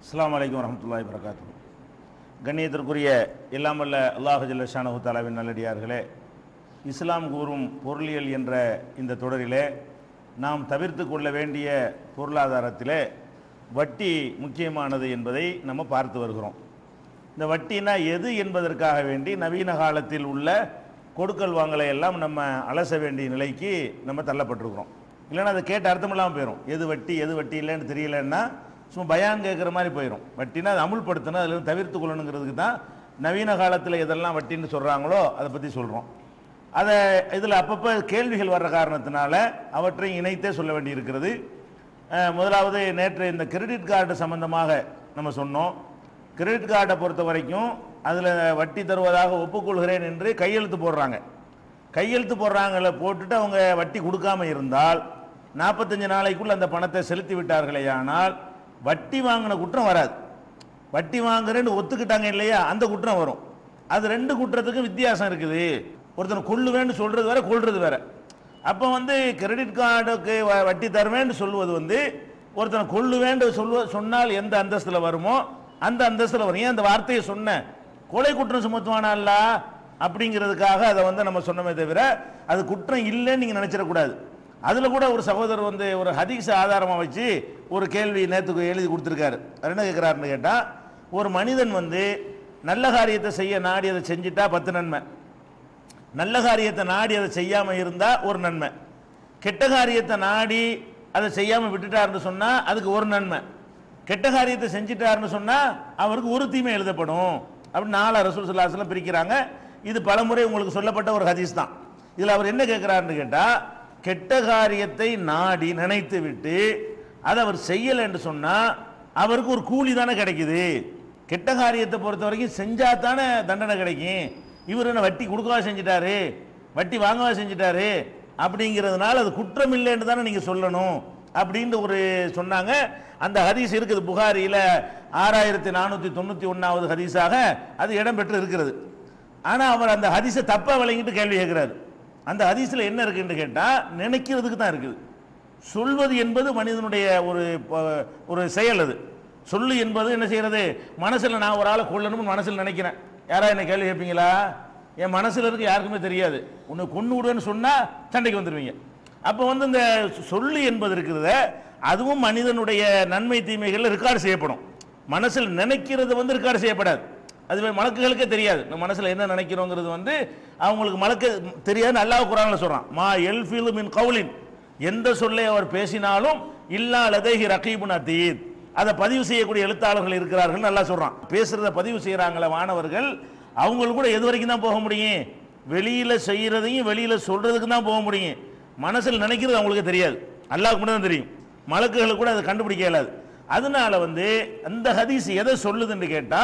அஸ்ஸலாமு அலைக்கும் வரமத்துல்லாஹி வரகாத்து கண்ணியத்திற்குரிய எல்லாம் வல்ல அல்லாஹு ஜல்ல ஷானஹு தாலாவின் நல்லடியார்களே இஸ்லாம் கூறும் பொருளியல் என்ற இந்த தொடரிலே நாம் தவிர்த்து கொள்ள வேண்டிய பொருளாதாரத்திலே வட்டி முக்கியமானது என்பதை நம்ம பார்த்து வருகிறோம் இந்த வட்டினா எது என்பதற்காக வேண்டி நவீன காலத்தில் உள்ள கொடுக்கல் வாங்கலை எல்லாம் நம்ம அலச வேண்டிய நிலைக்கு நம்ம தள்ளப்பட்டிருக்கிறோம் இல்லைன்னா அதை கேட்ட அர்த்தம் இல்லாமல் போயிடும் எது வட்டி எது வட்டி இல்லைன்னு தெரியலன்னா சும்மா பயான் கேட்குற மாதிரி போயிடும் வட்டினா அதை அமுல்படுத்தணும் அதில் தவிர்த்து கொள்ளணுங்கிறதுக்கு தான் நவீன காலத்தில் எதெல்லாம் வட்டின்னு சொல்கிறாங்களோ அதை பற்றி சொல்கிறோம் அதை இதில் அப்பப்போ கேள்விகள் வர்ற காரணத்தினால அவற்றையும் இணைத்தே சொல்ல வேண்டியிருக்கிறது அஹ், முதலாவது நேற்று இந்த கிரெடிட் கார்டு சம்பந்தமாக நம்ம சொன்னோம் கிரெடிட் கார்டை பொறுத்த வரைக்கும் அதில் வட்டி தருவதாக ஒப்புக்கொள்கிறேன் என்று கையெழுத்து போடுறாங்க கையெழுத்து போடுறாங்கள போட்டுட்டு அவங்க வட்டி கொடுக்காம இருந்தால் நாற்பத்தஞ்சு நாளைக்குள்ள அந்த பணத்தை செலுத்தி விட்டார்களேயானால் வட்டி வாங்கின குற்றம் வராது வட்டி வாங்குறேன்னு ஒத்துக்கிட்டாங்க இல்லையா அந்த குற்றம் வரும் அது ரெண்டு குற்றத்துக்கும் வித்தியாசம் இருக்குது ஒருத்தன் கொள்ளுவேன்னு சொல்றது வேற கொள்றது வேற அப்போ வந்து கிரெடிட் கார்டுக்கு வ- வட்டி தருவேன்னு சொல்லுவது வந்து ஒருத்தனை கொள்ளுவேன்னு சொல்லுவ சொன்னால் எந்த அந்தஸ்தில் வருமோ அந்த அந்தஸ்தில் வரும் ஏன் அந்த வார்த்தையை சொன்ன கொலை குற்றம் சுமத்துவானா அப்படிங்கிறதுக்காக அதை வந்து நம்ம சொன்னமே தவிர அது குற்றம் இல்லைன்னு நீங்கள் நினச்சிடக்கூடாது அதில் கூட ஒரு சகோதரர் வந்து ஒரு ஹதீஸ் ஆதாரமாக வச்சு ஒரு கேள்வி நேற்றுக்கு எழுதி கொடுத்துருக்காரு அவர் என்ன கேட்குறாருன்னு கேட்டால் ஒரு மனிதன் வந்து நல்ல காரியத்தை செய்ய நாடி அதை செஞ்சிட்டா பத்து நன்மை நல்ல காரியத்தை நாடி அதை செய்யாமல் இருந்தால் ஒரு நன்மை கெட்ட காரியத்தை நாடி அதை செய்யாமல் விட்டுட்டாருன்னு சொன்னால் அதுக்கு ஒரு நன்மை கெட்ட காரியத்தை செஞ்சிட்டாருன்னு சொன்னால் அவருக்கு ஒரு தீமை எழுதப்படும் அப்படின்னு நாலு ரசூல் சொல்லாசலம் பிரிக்கிறாங்க இது பலமுறை உங்களுக்கு சொல்லப்பட்ட ஒரு ஹதீஸ் தான் இதில் அவர் என்ன கேட்குறாருன்னு கேட்டால் கெட்ட காரியத்தை நாடி நினைத்து விட்டு அதை அவர் செய்யலை என்று சொன்னால் அவருக்கு ஒரு கூலி தானே கிடைக்குது கெட்ட காரியத்தை பொறுத்த வரைக்கும் செஞ்சா தானே தண்டனை கிடைக்கும் இவர் என்ன வட்டி கொடுக்கவா செஞ்சிட்டாரு வட்டி வாங்கவா செஞ்சிட்டாரு அப்படிங்கிறதுனால அது குற்றம் இல்லைன்னு தானே நீங்கள் சொல்லணும் அப்படின்ட்டு ஒரு சொன்னாங்க அந்த ஹதீஸ் இருக்குது புகாரியில் ஆறாயிரத்தி நானூற்றி தொண்ணூற்றி ஒன்றாவது ஹதீஸாக அது இடம்பெற்று இருக்கிறது ஆனால் அவர் அந்த ஹதீஸை தப்பாக விளங்கிட்டு கேள்வி கேட்குறாரு அந்த ஹதீஸில் என்ன இருக்குன்னு கேட்டால் நினைக்கிறதுக்கு தான் இருக்குது சொல்வது என்பது மனிதனுடைய ஒரு ப- ஒரு செயல் அது சொல்லு என்பது என்ன செய்யறது மனசில் நான் ஒரு ஆளை கொல்லணும்னு மனசில் நினைக்கிறேன் யாரா என்ன கேள்வி கேட்பீங்களா என் மனசில் இருக்கு யாருக்குமே தெரியாது உன்னை கொண்டு விடுவேன்னு சொன்னால் சண்டைக்கு வந்துடுவீங்க அப்போ வந்து இந்த சொல்லு என்பது இருக்கிறத அதுவும் மனிதனுடைய நன்மை தீமைகள் ரெக்கார்டு செய்யப்படும் மனசில் நினைக்கிறது வந்து ரெக்கார்டு செய்யப்படாது அது மலக்குகளுக்கே தெரியாது நம்ம மனசில் என்ன நினைக்கிறோங்கிறது வந்து அவங்களுக்கு மலக்க தெரியாது அல்லாஹ் குரானில் சொல்கிறான் மா எல்ஃபிலு மின் கவுலின் எந்த சொல்லை அவர் பேசினாலும் இல்லா லதைஹி ரகீபுன் அதீத் அதை பதிவு செய்யக்கூடிய எழுத்தாளர்கள் இருக்கிறார்கள் நல்லா சொல்றான் பேசுறத பதிவு செய்யறாங்களே மாணவர்கள் அவங்களுக்கு கூட எது வரைக்கும் தான் போக முடியும் வெளியில செய்யறதையும் வெளியில சொல்றதுக்கு தான் போக முடியும் மனசில் நினைக்கிறது அவங்களுக்கு தெரியாது அல்லாஹ்க்கு மட்டும் தான் தெரியும் மலக்குகளுக்கு கூட அதை கண்டுபிடிக்க இயலாது அதனால வந்து அந்த ஹதீஸ் எதை சொல்லுதுன்னு கேட்டா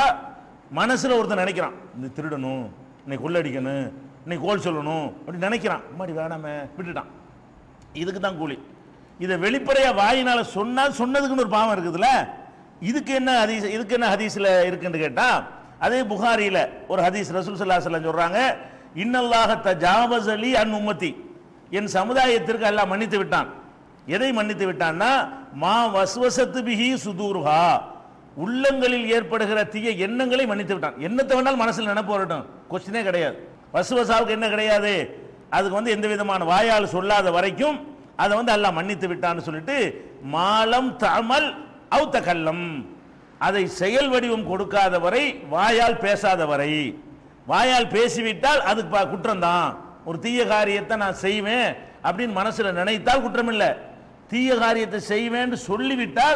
மனசுல ஒருத்தன் நினைக்கிறான் இந்த திருடணும் இன்னைக்கு கொள்ளடிக்கணும் இன்னைக்கு கோல் சொல்லணும் அப்படி நினைக்கிறான் மாதிரி வேணாமே விட்டுட்டான் இதுக்கு தான் கூலி இதை வெளிப்படையா வாயினால சொன்னால் சொன்னதுக்குன்னு ஒரு பாவம் இருக்குதுல்ல இதுக்கு என்ன ஹதீஸ் இதுக்கு என்ன ஹதீஸ்ல இருக்குன்னு கேட்டா அதே புகாரியில ஒரு ஹதீஸ் ரசூல் ஸல்லல்லாஹு அலைஹி வஸல்லம் சொல்றாங்க இன்னல்லாஹ தஜாவஸ் அலி அன் உம்மத்தி என் சமுதாயத்திற்கு அல்லாஹ் மன்னித்து விட்டான் எதை மன்னித்து விட்டான்னா மா வஸ்வசத்து பிஹி சுதூருஹா உள்ளங்களில் ஏற்படுகிற தீய எண்ணங்களை மன்னித்து விட்டான் எண்ணத்தை வேணாலும் மனசில் நினைப்பு வரட்டும் கொஸ்டினே கிடையாது வசுவசாவுக்கு என்ன கிடையாது அதுக்கு வந்து எந்த விதமான வாயால் சொல்லாத வரைக்கும் அதை வந்து அல்லாஹ் மன்னித்து விட்டான்னு சொல்லிட்டு மாலம் தமல் அவுத்த கல்லம் அதை செயல் வடிவம் கொடுக்காத வரை வாயால் பேசாத வரை வாயால் பேசிவிட்டால் அதுக்கு ப- குற்றம்தான் ஒரு தீய காரியத்தை நான் செய்வேன் அப்படின்னு மனசுல நினைத்தால் குற்றம் இல்லை தீய காரியத்தை செய்வேன்னு சொல்லிவிட்டால்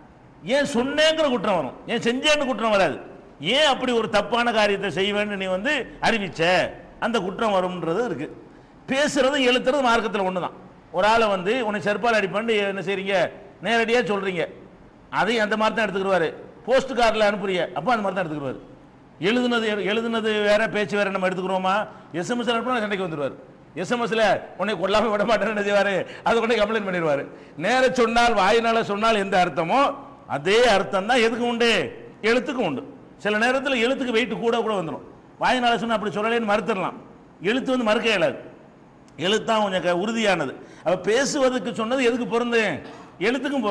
ஏன் சொன்னேங்கிற குற்றம் வரும் ஏன் செஞ்சேன்னு குற்றம் வராது ஏன் அப்படி ஒரு தப்பான காரியத்தை செய்வேன்னு நீ வந்து அறிவிச்ச அந்த குற்றம் வரும்ன்றது இருக்கு பேசுறதும் எழுத்துறதும் மார்க்கத்தில் ஒன்று தான் ஒரு ஆளை வந்து உன்னை செருப்பால் அடிப்பான்னு என்ன செய்றீங்க நேரடியாக சொல்றீங்க அதையும் அந்த மாதிரி தான் எடுத்துக்கிடுவாரு போஸ்ட் கார்டில் அனுப்புறீங்க அப்போ அந்த மாதிரி தான் எடுத்துக்கிடுவாரு எழுதுனது எழுதுனது வேற பேச்சு வேற நம்ம எடுத்துக்கிறோமா எஸ்எம்எஸ் அனுப்புனா சண்டைக்கு வந்துருவார் எஸ்எம்எஸ்ல உன்னை கொல்லாம விட மாட்டேன்னு என்ன செய்வாரு அது கொண்டு கம்ப்ளைண்ட் பண்ணிடுவாரு நேர சொன்னால் வாயினால சொன்னால் எந்த அர்த்தமோ அதே அர்த்தம் தான் எதுக்கு உண்டு எழுத்துக்கும் உண்டு சில நேரத்தில் எழுத்துக்கு வெயிட் கூட கூட வந்துடும் வாயினால சொன்னா அப்படி சொல்லலேன்னு மறுத்துடலாம் எழுத்து வந்து மறுக்க இயலாது எழுத்தான் கொஞ்சம் க- உறுதியானது அப்ப பேசுவதற்கு சொன்னது எதுக்கு பொருந்து எழுத்துக்கும் பொருந்தும்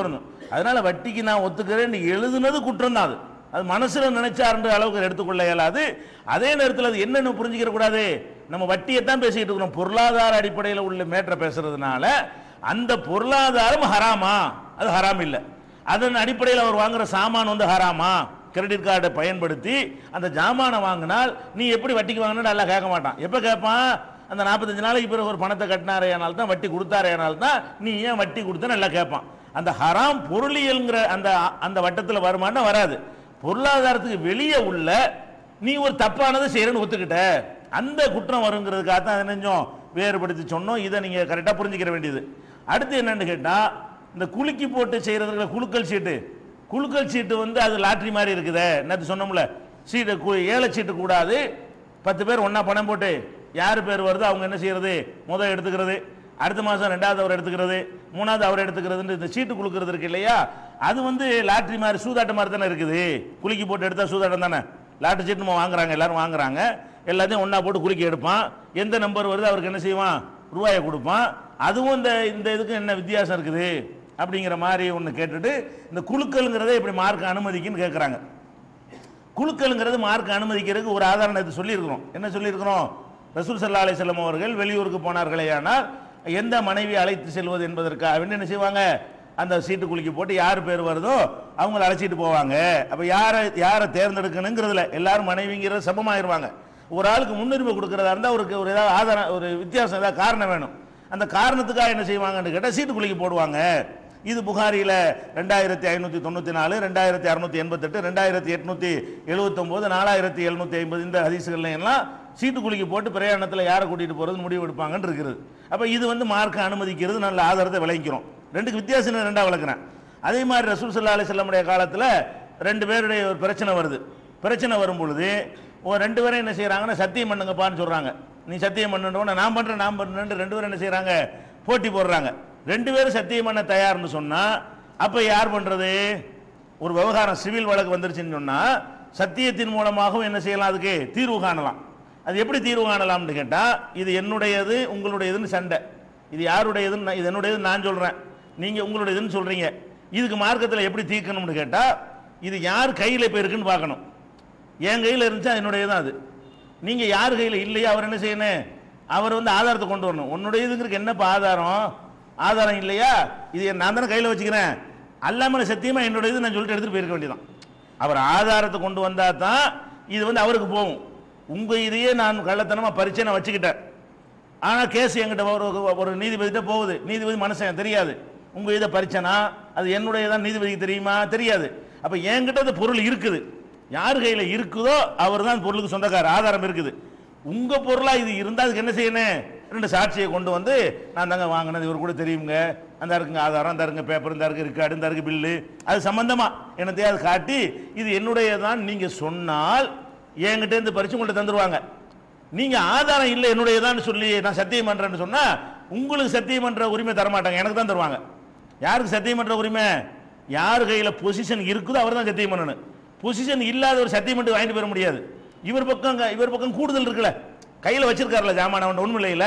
அதனால வட்டிக்கு நான் ஒத்துக்கிறேன் எழுதுனது குற்றம் தான் அது அது மனசுல நினைச்சாருன்ற அளவுக்கு எடுத்துக்கொள்ள இயலாது அதே நேரத்தில் அது என்னன்னு புரிஞ்சுக்கிற கூடாது நம்ம வட்டியை தான் பேசிக்கிட்டு இருக்கிறோம் பொருளாதார அடிப்படையில் உள்ள மேற்ற பேசுறதுனால அந்த பொருளாதாரம் ஹராமா அது ஹராம் இல்லை அதன் அடிப்படையில் அவர் வாங்குற சாமான் வந்து ஹராமா கிரெடிட் கார்டை பயன்படுத்தி அந்த ஜாமானை வாங்கினால் நீ எப்படி வட்டிக்கு வாங்கினா நல்லா கேட்க மாட்டான் எப்போ கேட்பான் அந்த நாற்பத்தஞ்சு நாளைக்கு பிறகு ஒரு பணத்தை கட்டினாரேனால் தான் வட்டி கொடுத்தாரேனால் தான் நீ ஏன் வட்டி கொடுத்த நல்லா கேட்பான் அந்த ஹராம் பொருளியல்ங்கிற அந்த அந்த வட்டத்தில் வருமானா வராது பொருளாதாரத்துக்கு வெளியே உள்ள நீ ஒரு தப்பானதை செய்யறன்னு ஒத்துக்கிட்ட அந்த குற்றம் வருங்கிறதுக்காக தான் அதை நெஞ்சம் வேறுபடுத்தி சொன்னோம் இதை நீங்கள் கரெக்டாக புரிஞ்சுக்கிற வேண்டியது அடுத்து என்னன்னு கேட்டால் இந்த குலுக்கி போட்டு செய்கிறதுல குலுக்கல் சீட்டு குலுக்கல் சீட்டு வந்து அது லாட்ரி மாதிரி இருக்குதே நேற்று சொன்னோம்ல சீட்டு கு- ஏழை சீட்டு கூடாது பத்து பேர் ஒன்றா பணம் போட்டு யார் பேர் வருதோ அவங்க என்ன செய்யறது முதல் எடுத்துக்கிறது அடுத்த மாதம் ரெண்டாவது அவர் எடுத்துக்கிறது மூணாவது அவர் எடுத்துக்கிறதுன்னு இந்த சீட்டு குலுக்கிறது இருக்கு இல்லையா அது வந்து லாட்ரி மாதிரி சூதாட்டம் மாதிரி தானே இருக்குது குலுக்கி போட்டு எடுத்தா சூதாட்டம் தானே லாட்ரி சீட்டு நம்ம வாங்குறாங்க எல்லாரும் வாங்குறாங்க எல்லாத்தையும் ஒன்றா போட்டு குலுக்கி எடுப்பான் எந்த நம்பர் வருதோ அவருக்கு என்ன செய்வான் ரூபாயை கொடுப்பான் அதுவும் இந்த இந்த இதுக்கு என்ன வித்தியாசம் இருக்குது அப்படிங்கிற மாதிரி ஒன்று கேட்டுட்டு இந்த குழுக்கள்ங்கிறத இப்படி மார்க் அனுமதிக்குன்னு கேட்குறாங்க குழுக்கள்ங்கிறது மார்க் அனுமதிக்கிறதுக்கு ஒரு ஆதாரம் இது சொல்லியிருக்கிறோம் என்ன சொல்லியிருக்கிறோம் ரசூல் சல்லா அலிசல்லம் அவர்கள் வெளியூருக்கு போனார்களே ஆனால் எந்த மனைவி அழைத்து செல்வது என்பதற்காக வேண்டி என்ன செய்வாங்க அந்த சீட்டு குலுக்கி போட்டு யார் பேர் வருதோ அவங்கள அழைச்சிட்டு போவாங்க அப்போ யாரை யாரை தேர்ந்தெடுக்கணுங்கிறதுல எல்லாரும் மனைவிங்கிறது சமமாயிருவாங்க ஒரு ஆளுக்கு முன்னுரிமை கொடுக்கறதா இருந்தால் ஒரு ஒரு ஏதாவது ஆதாரம் ஒரு வித்தியாசம் ஏதாவது காரணம் வேணும் அந்த காரணத்துக்காக என்ன செய்வாங்கன்னு கேட்டால் சீட்டு குலுக்கி போடுவாங்க இது புகாரியில் ரெண்டாயிரத்தி ஐநூற்றி தொண்ணூற்றி நாலு ரெண்டாயிரத்தி அறுநூத்தி எண்பத்தெட்டு ரெண்டாயிரத்தி எட்நூற்றி எழுபத்தொம்போது நாலாயிரத்தி எழுநூற்றி ஐம்பது இந்த ஹதீஸ்கள்ல எல்லாம் சீட்டு குலுக்கி போட்டு பிரயாணத்தில் யாரை கூட்டிகிட்டு போகிறது முடிவு எடுப்பாங்கன்னு இருக்குது அப்போ இது வந்து மார்க்க அனுமதிக்கிறது நல்ல ஆதாரத்தை விளங்கிக்கிறோம் ரெண்டுக்கு வித்தியாசம் நான் ரெண்டாக விளக்குறேன் அதே மாதிரி ரசூல் சல்லா அலிசல்லமுடைய காலத்தில் ரெண்டு பேருடைய ஒரு பிரச்சனை வருது பிரச்சனை வரும் பொழுது ஒரு ரெண்டு பேரும் என்ன செய்கிறாங்கன்னா சத்தியம் பண்ணுங்கப்பான்னு சொல்கிறாங்க நீ சத்தியம் பண்ணுன்னு நான் பண்ணுறேன் நான் பண்ணுறேன் ரெண்டு பேரும் என்ன செய்கிறாங்க போட்டி போடுறாங்க ரெண்டு பேரும் சத்தியம் பண்ண தயார்னு சொன்னால் அப்போ யார் பண்ணுறது ஒரு விவகாரம் சிவில் வழக்கு வந்துருச்சுன்னு சொன்னால் சத்தியத்தின் மூலமாகவும் என்ன செய்யலாம் அதுக்கு தீர்வு காணலாம் அது எப்படி தீர்வு காணலாம்னு கேட்டால் இது என்னுடையது உங்களுடையதுன்னு சண்டை இது யாருடையதுன்னு நான்- இது என்னுடையது நான் சொல்கிறேன் நீங்கள் உங்களுடையதுன்னு சொல்கிறீங்க இதுக்கு மார்க்கத்தில் எப்படி தீர்க்கணும்னு கேட்டால் இது யார் கையில் இப்போ இருக்குன்னு பார்க்கணும் என் கையில் இருந்துச்சா என்னுடைய தான் அது நீங்கள் யார் கையில் இல்லையா அவர் என்ன செய்யணும் அவர் வந்து ஆதாரத்தை கொண்டு வரணும் உன்னுடையதுங்கிறதுக்கு என்னப்பா ஆதாரம் ஆதாரம் இல்லையா இது நான் தானே கையில் வச்சுக்கிறேன் அல்லாமல் சத்தியமாக என்னுடையது நான் சொல்லிட்டு எடுத்துகிட்டு போயிருக்க வேண்டியதான் அவர் ஆதாரத்தை கொண்டு வந்தால் தான் இது வந்து அவருக்கு போகும் உங்கள் இதையே நான் கள்ளத்தனமாக பரிச்சை நான் வச்சுக்கிட்டேன் ஆனால் கேஸ் என்கிட்ட ஒரு ஒரு நீதிபதிகிட்ட போகுது நீதிபதி மனுஷன் தெரியாது உங்கள் இதை பறிச்சனா அது என்னுடைய தான் நீதிபதிக்கு தெரியுமா தெரியாது அப்போ என்கிட்ட அந்த பொருள் இருக்குது யார் கையில் இருக்குதோ அவர் தான் பொருளுக்கு சொந்தக்காரர் ஆதாரம் இருக்குது உங்கள் பொருளாக இது இருந்தால் அதுக்கு என்ன செய்யணும் ரெண்டு சாட்சியை கொண்டு வந்து நான் தாங்க வாங்கினது இவர் கூட தெரியுங்க அந்த இருக்குங்க ஆதாரம் அந்த இருங்க பேப்பர் இந்த இருக்கு ரெக்கார்டு இந்த இருக்கு பில்லு அது சம்பந்தமா என்னத்தையாவது காட்டி இது என்னுடையதான் நீங்கள் சொன்னால் என்கிட்ட இருந்து பறிச்சு உங்கள்கிட்ட தந்துருவாங்க நீங்க ஆதாரம் இல்லை என்னுடையதான்னு சொல்லி நான் சத்தியம் பண்றேன்னு சொன்னா உங்களுக்கு சத்தியம் பண்ற உரிமை தர மாட்டாங்க எனக்கு தான் தருவாங்க யாருக்கு சத்தியம் பண்ற உரிமை யார் கையில பொசிஷன் இருக்குதோ அவர் தான் சத்தியம் பண்ணணும் பொசிஷன் இல்லாத ஒரு சத்தியம் மட்டும் வாங்கிட்டு போயிட முடியாது இவர் பக்கம் இவர் பக்கம் கூடுதல் இருக்குல்ல கையில வச்சிருக்காருல ஜாமான் அவன் உண்மை இல்லையில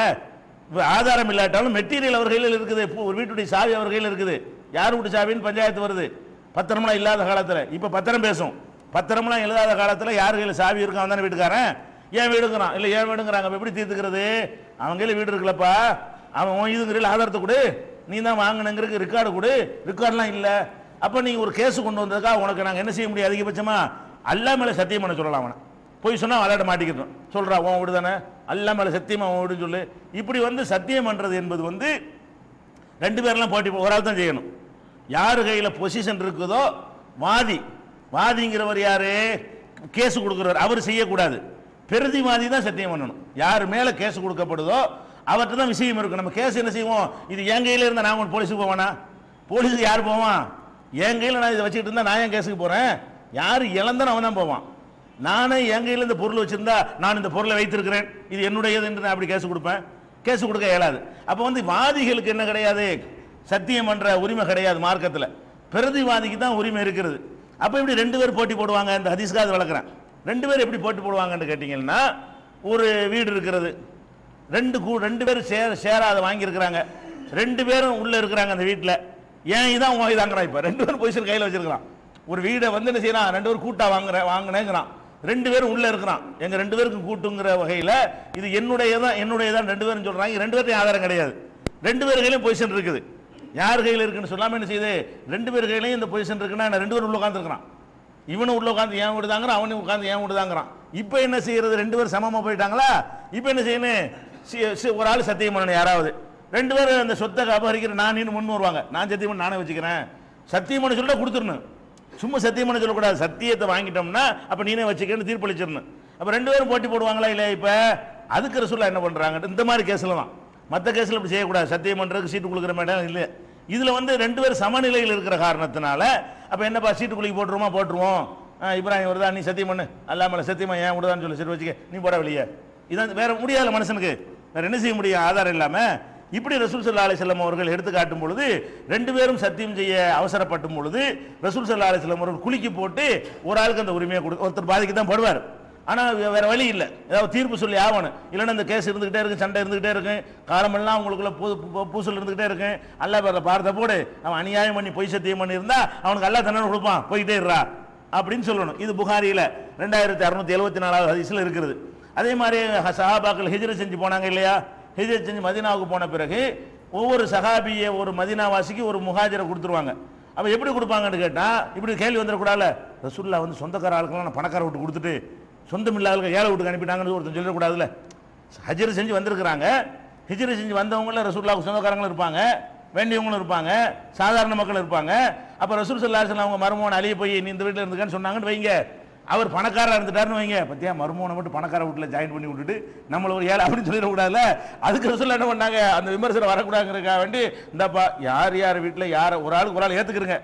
ஆதாரம் இல்லாட்டாலும் மெட்டீரியல் அவர் கையில் இருக்குது இப்போ ஒரு வீட்டுடைய சாவி அவர் கையில் இருக்குது யார் வீட்டு சாவின்னு பஞ்சாயத்து வருது பத்திரம்லாம் இல்லாத காலத்தில் இப்போ பத்திரம் பேசும் பத்திரம்லாம் இல்லாத காலத்தில் யார் கையில் சாவி இருக்கும் அவன் தானே வீட்டுக்காரன் ஏன் வீடுங்கிறான் இல்லை ஏன் வீடுங்கிறாங்க அப்ப எப்படி தீர்த்துக்கிறது அவன் கையில் வீடு இருக்குல்லப்பா அவன் உன் இதுங்கிறீல ஆதாரத்தை கொடு நீ தான் வாங்கினங்கிறதுக்கு ரெக்கார்டு கொடு ரெக்கார்ட்லாம் இல்லை அப்போ நீங்கள் ஒரு கேஸ் கொண்டு வந்ததுக்கா உனக்கு நாங்கள் என்ன செய்ய முடியும் அதிகபட்சமா அல்லா மேலே சத்தியம் பண்ண சொல்லலாம் அவனை போய் சொன்னால் விளையாட மாட்டிக்கிறோம் சொல்கிறா உன் வீடு தானே அல்லா மேலே சத்தியமா உன் வீடுன்னு சொல்லு இப்படி வந்து சத்தியம் பண்ணுறது என்பது வந்து ரெண்டு பேர்லாம் போட்டி போ- ஒரு ஆள் தான் செய்யணும் யார் கையில் பொசிஷன் இருக்குதோ வாதி வாதிங்கிறவர் யாரு கேஸ் கொடுக்குறவர் அவர் செய்யக்கூடாது பிரதிவாதி தான் சத்தியம் பண்ணணும் யார் மேலே கேஸ் கொடுக்கப்படுதோ அவர்கிட்ட தான் விஷயம் இருக்கும் நம்ம கேஸ் என்ன செய்வோம் இது என் கையில் இருந்தால் நான் போலீஸுக்கு போவானா போலீஸுக்கு யார் போவான் என் கையில் நான் இதை வச்சுக்கிட்டு இருந்தா நான் ஏன் கேஸுக்கு போகிறேன் யார் இழந்தானோ அவன் தான் போவான் நானே என் கையில் இந்த பொருள் வச்சிருந்தா நான் இந்த பொருளை வைத்திருக்கிறேன் இது என்னுடையது என்று நான் அப்படி கேஸ் கொடுப்பேன் கேஸ் கொடுக்க இயலாது அப்போ வந்து வாதிகளுக்கு என்ன கிடையாது சத்தியம் பண்ற உரிமை கிடையாது மார்க்கத்தில் பிரதிவாதிக்கு தான் உரிமை இருக்கிறது அப்போ இப்படி ரெண்டு பேர் போட்டி போடுவாங்க இந்த ஹதீஸ்காது வளர்க்குறேன் ரெண்டு பேர் எப்படி போட்டி போடுவாங்கன்னு கேட்டிங்கன்னா ஒரு வீடு இருக்கிறது ரெண்டு கூ ரெண்டு பேரும் சேர சேரா அதை வாங்கியிருக்கிறாங்க ரெண்டு பேரும் உள்ளே இருக்கிறாங்க அந்த வீட்டில் ஏன் இதான் உன் இதாங்கிறான் இப்போ ரெண்டு பேரும் பொசிஷன் கையில் வச்சிருக்கிறான் ஒரு வீடை வந்து என்ன செய்யறான் ரெண்டு பேரும் கூட்டா வாங்குற வாங்கினேங்கிறான் ரெண்டு பேரும் உள்ள இருக்கிறான் எங்க ரெண்டு பேருக்கும் கூட்டுங்கிற வகையில இது என்னுடைய தான் என்னுடைய தான் ரெண்டு பேரும் சொல்றாங்க ரெண்டு பேர்த்தையும் ஆதாரம் கிடையாது ரெண்டு பேர் கையிலும் பொசிஷன் இருக்குது யார் கையில் இருக்குன்னு சொல்லாம என்ன செய்யுது ரெண்டு பேர் கையிலையும் இந்த பொசிஷன் இருக்குன்னா நான் ரெண்டு பேரும் உள்ள உட்காந்துருக்கிறான் இவனும் உள்ள உட்காந்து ஏன் விடுதாங்கிறான் அவனும் உட்காந்து ஏன் விடுதாங்கிறான் இப்போ என்ன செய்யறது ரெண்டு பேரும் சமமா போயிட்டாங்களா இப்போ என்ன செய்யணும் சி- சி- ஒரு ஆள் சத்தியம் பண்ணணும் யாராவது ரெண்டு பேரும் அந்த சொத்தை அபகரிக்கிற நான் நீனு முன் வருவாங்க நான் சத்தியம் பண்ணி நானே வச்சுக்கிறேன் சத்தியம் பண்ண சொல்லிட்டு கொடுத்துடணும் சும்மா சத்தியம் பண்ண சொல்லக்கூடாது சத்தியத்தை வாங்கிட்டோம்னா அப்ப நீனே வச்சுக்கன்னு தீர்ப்பளிச்சிடணும் அப்ப ரெண்டு பேரும் போட்டி போடுவாங்களா இல்லையா இப்ப அதுக்கு ரசூலா என்ன பண்றாங்க இந்த மாதிரி கேஸ்ல தான் மற்ற கேஸ்ல இப்படி செய்யக்கூடாது சத்தியம் பண்றதுக்கு சீட்டு கொடுக்குற மேடம் இல்லை இதுல வந்து ரெண்டு பேரும் சமநிலையில் இருக்கிற காரணத்தினால அப்ப என்னப்பா சீட்டு குலுக்கி போட்டுருமா போட்டுருவோம் ஆ, இப்ராஹிம் வருதா நீ சத்தியம் பண்ணு அல்லாமல சத்தியமா ஏன் விடுதான்னு சொல்லி சரி வச்சுக்க நீ போட வெளியே இதான் வேற முடியாத மனுஷனுக்கு வேற என்ன செய்ய முடியும் ஆதாரம் இல்லாம இப்படி ரசூல் சல்லா அலிஸ்லாம் அவர்கள் எடுத்து காட்டும் பொழுது ரெண்டு பேரும் சத்தியம் செய்ய அவசரப்படும் பொழுது ரசூல் சல்லா அலிஸ்லாம் அவர்கள் குலுக்கி போட்டு ஒரு ஆளுக்கு அந்த உரிமையை கொடு ஒருத்தர் பாதிக்கு தான் படுவார் ஆனா வே- வேற வழி இல்லை ஏதாவது தீர்ப்பு சொல்லி ஆகணும் இல்லைன்னா இந்த கேஸ் இருந்துகிட்டே இருக்கு சண்டை இருந்துகிட்டே இருக்கு காலமெல்லாம் உங்களுக்குள்ள பூ பூ- பூசல் இருந்துகிட்டே இருக்கு அல்ல பேர பார்த்த போடு அவன் அநியாயம் பண்ணி பொய் சத்தியம் பண்ணி இருந்தா அவனுக்கு அல்லா தண்டனை கொடுப்பான் போயிட்டே இருறா அப்படின்னு சொல்லணும் இது புகாரியில ரெண்டாயிரத்தி அறுநூத்தி எழுபத்தி நாலாவது ஹதீஸ்ல இருக்கிறது அதே மாதிரி ஹ- சஹாபாக்கள் ஹிஜ்ரத் செஞ்சு போனாங்க இல்லையா ஹிஜ்ரத் செஞ்சு மதீனாவுக்கு போன பிறகு ஒவ்வொரு சஹாபிய ஒரு மதீனாவாசிக்கு ஒரு முஹாஜரை கொடுத்துருவாங்க அப்ப எப்படி கொடுப்பாங்கன்னு கேட்டா இப்படி கேள்வி வந்துடக்கூடாதுல ரசூல்லா வந்து சொந்தக்கார ஆளுக்கெல்லாம் நான் பணக்கார விட்டு கொடுத்துட்டு சொந்தம் இல்லாத ஏழை வீட்டுக்கு அனுப்பிட்டாங்கன்னு ஒருத்தன் சொல்லிடக்கூடாதுல்ல ஹஜ்ரு செஞ்சு வந்திருக்கிறாங்க ஹிஜ்ரு செஞ்சு வந்தவங்கள ரசூல்லாவுக்கு சொந்தக்காரங்களும் இருப்பாங்க வேண்டியவங்களும் இருப்பாங்க சாதாரண மக்கள் இருப்பாங்க அப்ப ரசூல் சல்லாஹ் அவங்க மருமகன் அழிய போய் நீ இந்த வீட்டில் இருந்துக்கன்னு சொன்னாங்கன்னு வைங்க அவர் பணக்காரா இருந்துட்டாருன்னு வைங்க பத்தியா மருமகனை மட்டும் பணக்கார வீட்டில் ஜாயின் பண்ணி விட்டுட்டு நம்மள ஒரு ஏழை அப்படின்னு சொல்லிடக்கூடாதுல்ல அதுக்கு ரசூல் என்ன பண்ணாங்க அந்த விமர்சனம் வரக்கூடாதுங்கிறதுக்காக வேண்டி இந்தாப்பா யார் யார் வீட்டில் யார் ஒரு ஆளுக்கு ஒரு ஆள் ஏத்துக்கிறங்க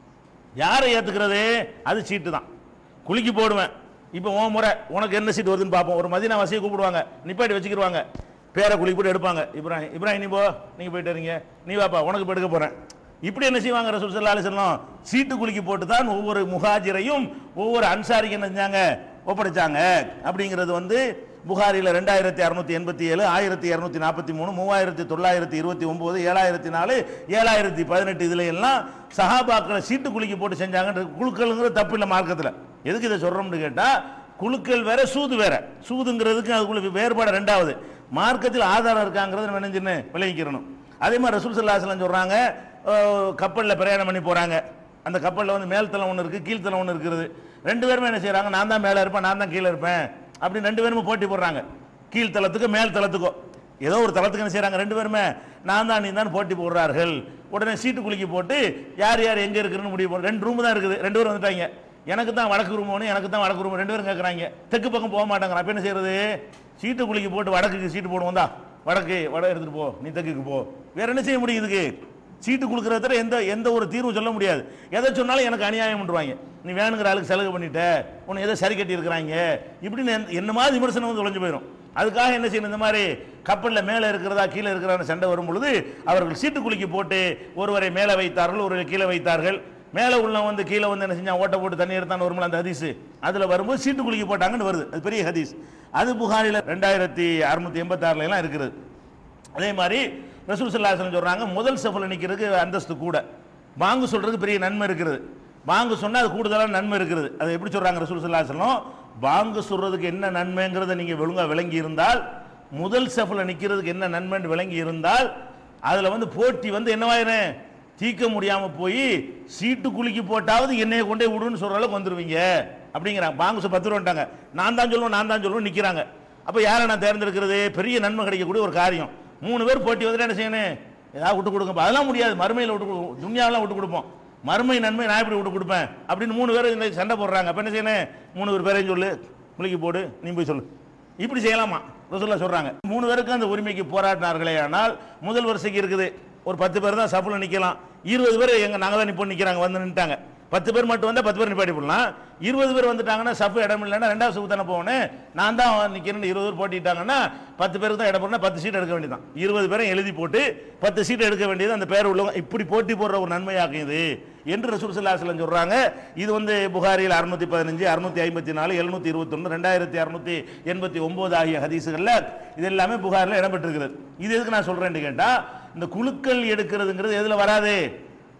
யாரை ஏத்துக்கிறது அது சீட்டு தான் குலுக்கி போடுவேன் இப்போ உன் முறை உனக்கு என்ன சீட்டு வருதுன்னு பார்ப்போம் ஒரு மதினா வசியை கூப்பிடுவாங்க நிப்பாட்டி வச்சுக்கிருவாங்க பேரை குலுக்கி போட்டு எடுப்பாங்க இப்ராஹிம் இப்ராஹிம் நீ போ நீங்க போயிட்டு வரீங்க நீ வாப்பா உனக்கு இப்போ எடுக்க போறேன் இப்படி என்ன செய்வாங்க ரசூல் ஸல்லல்லாஹு அலைஹி வஸல்லம் சீட்டு குலுக்கி போட்டு தான் ஒவ்வொரு முஹாஜிரையும் ஒவ்வொரு அன்சாரிக்கு என்ன செஞ்சாங்க ஒப்படைச்சாங்க அப்படிங்கிறது வந்து புகாரில ரெண்டாயிரத்தி அறுநூத்தி எண்பத்தி ஏழு ஆயிரத்தி இரநூத்தி நாற்பத்தி மூணு மூவாயிரத்தி தொள்ளாயிரத்தி இருபத்தி ஒன்பது ஏழாயிரத்தி நாலு ஏழாயிரத்தி பதினெட்டு இதுல எல்லாம் சஹாபாக்களை சீட்டு குலுக்கி போட்டு செஞ்சாங்க குழுக்கள்ங்கிற தப்பு இல்லை மார்க்கத்தில் எதுக்கு இதை சொல்றோம்னு கேட்டா குழுக்கள் வேற சூது வேற சூதுங்கிறதுக்கு அதுக்குள்ள வேறுபாடு ரெண்டாவது மார்க்கத்தில் ஆதாரம் இருக்காங்கிறது நம்ம நினைஞ்சுன்னு விளங்கிக்கிறணும் அதே மாதிரி ரசூல் சல்லாஹலம் சொல்றாங்க அஹ், கப்பல்ல பிரயாணம் பண்ணி போறாங்க அந்த கப்பல்ல வந்து மேல்தளம் ஒன்று இருக்கு கீழ்த்தளம் ஒன்று இருக்கிறது ரெண்டு பேருமே என்ன செய்றாங்க நான் தான் மேலே இருப்பேன் நான் தான் கீழே இருப்பேன் அப்படின்னு ரெண்டு பேருமே போட்டி போடுறாங்க கீழ்த்தளத்துக்கு மேல் தளத்துக்கோ ஏதோ ஒரு தளத்துக்கு என்ன செய்றாங்க ரெண்டு பேருமே நான் தான் நீ தான் போட்டி போடுறார்கள் உடனே சீட்டு குலுக்கி போட்டு யார் யார் எங்க இருக்குன்னு முடிவு போடு ரெண்டு ரூம் தான் இருக்குது ரெண்டு பேரும் வந்துட்டாங்க எனக்கு தான் வடக்கு ரூம் ஒன்று எனக்கு தான் வடக்கு ரூம் ரெண்டு பேரும் கேட்குறாங்க தெற்கு பக்கம் போக மாட்டாங்க அப்ப என்ன செய்யறது சீட்டு குலுக்கி போட்டு வடக்குக்கு சீட்டு போடுவோம் தான் வடக்கு வட எடுத்துட்டு போ நீ தெற்குக்கு போ வேற என்ன செய்ய முடியும் இதுக்கு சீட்டு கொடுக்கறதுல எந்த எந்த ஒரு தீர்வும் சொல்ல முடியாது எதை சொன்னாலும் எனக்கு அநியாயம் பண்ணுவாங்க நீ வேணுங்கிற ஆளுக்கு சலுகை பண்ணிட்ட உன்னை ஏதோ சரி கட்டி இருக்கிறாங்க இப்படின்னு என்ன- என்ன மாதிரி விமர்சனம் வந்து தொலைஞ்சு போயிடும் அதுக்காக என்ன செய்யணும் இந்த மாதிரி கப்பலில் மேலே இருக்கிறதா கீழே இருக்கிறதா சண்டை வரும் பொழுது அவர்கள் சீட்டு குலுக்கி போட்டு ஒருவரை மேலே வைத்தார்கள் ஒருவரை கீழே வைத்தார்கள் மேலே உள்ள வந்து கீழே வந்து என்ன செஞ்சா ஓட்ட போட்டு தண்ணி எடுத்தான் வரும்ல அந்த ஹதீஸ் அதில் வரும்போது சீட்டு குலுக்கி போட்டாங்கன்னு வருது அது பெரிய ஹதீஸ் அது புகாரில் ரெண்டாயிரத்தி அறுநூத்தி எண்பத்தாறுல எல்லாம் இருக்கிறது அதே மாதிரி ரசூல் சல்லாஹம் சொல்றாங்க முதல் சஃபில் நிற்கிறதுக்கு அந்தஸ்து கூட பாங்கு சொல்றதுக்கு பெரிய நன்மை இருக்கிறது பாங்கு சொன்னா அது கூடுதலான நன்மை இருக்கிறது அது எப்படி சொல்றாங்க ரசூல் சல்லாஹம் பாங்கு சொல்றதுக்கு என்ன நன்மைங்கிறத நீங்க ஒழுங்கா விளங்கி இருந்தால் முதல் சஃபில் நிற்கிறதுக்கு என்ன நன்மைன்னு விளங்கி இருந்தால் அதுல வந்து போட்டி வந்து என்னவாயிரும் தீர்க்க முடியாம போய் சீட்டு குலுக்கி போட்டாவது என்னைய கொண்டே விடுன்னு சொல்ற அளவுக்கு வந்துருவீங்க அப்படிங்கிறாங்க பாங்கு சொ- பத்து ரூபான்ட்டாங்க நான் தான் சொல்லுவேன் நான் தான் சொல்லுவேன் நிக்கிறாங்க அப்ப யாரை நான் தேர்ந்தெடுக்கிறது பெரிய நன்மை கிடைக்கக்கூடிய ஒரு காரியம் மூணு பேர் போட்டி வந்துட்டு என்ன செய்யணும் ஏதாவது விட்டு கொடுங்க அதெல்லாம் முடியாது மறுமையில் விட்டு கொடு- துன்யாவெல்லாம் விட்டு கொடுப்போம் மறுமை நன்மை நான் எப்படி விட்டு கொடுப்பேன் அப்படின்னு மூணு பேர் இந்த சண்டை போடுறாங்க அப்ப என்ன செய்யணும் மூணு பேர் பேரையும் சொல்லு குலுக்கி போடு நீ போய் சொல்லு இப்படி செய்யலாமா ரசூல்லா சொல்றாங்க மூணு பேருக்கு அந்த உரிமைக்கு போராடினார்களே ஆனால் முதல் வரிசைக்கு இருக்குது ஒரு பத்து பேர் தான் சப்புல நிக்கலாம் இருபது பேர் எங்க நாங்க தான் நிப்போம் நிக்கிறாங்க வந்து நின்ட்டாங்க பத்து பேர் மட்டும் வந்தா பத்து பேர் நிப்பாட்டி போடலாம் இருபது பேர் வந்துட்டாங்கன்னா சப்பு இடம் இல்லைன்னா ரெண்டாவது சப்பு தானே போகணும் நான் தான் நிக்கிறேன்னு இருபது பேர் போட்டிட்டாங்கன்னா பத்து பேருக்கு தான் இடம் போடணும் பத்து சீட் எடுக்க வேண்டியதான் இருபது பேரும் எழுதி போட்டு பத்து சீட் எடுக்க வேண்டியது அந்த பேர் உள்ளவங்க இப்படி போட்டி போடுற ஒரு நன்மையாகும் இது என்று ரசூல் சல்லாஹலம் சொல்றாங்க இது வந்து புகாரில் அறுநூத்தி பதினஞ்சு அறுநூத்தி ஐம்பத்தி நாலு எழுநூத்தி இருபத்தொன்னு ரெண்டாயிரத்தி அறுநூத்தி எண்பத்தி ஒன்பது ஆகிய ஹதீஸுகள்ல இது எல்லாமே புகாரில் இடம்பெற்றிருக்கிறது இது எதுக்கு நான் சொல்றேன்னு கேட்டா இந்த குழுக்கள் எடுக்கிறதுங்கிறது எதுல வராது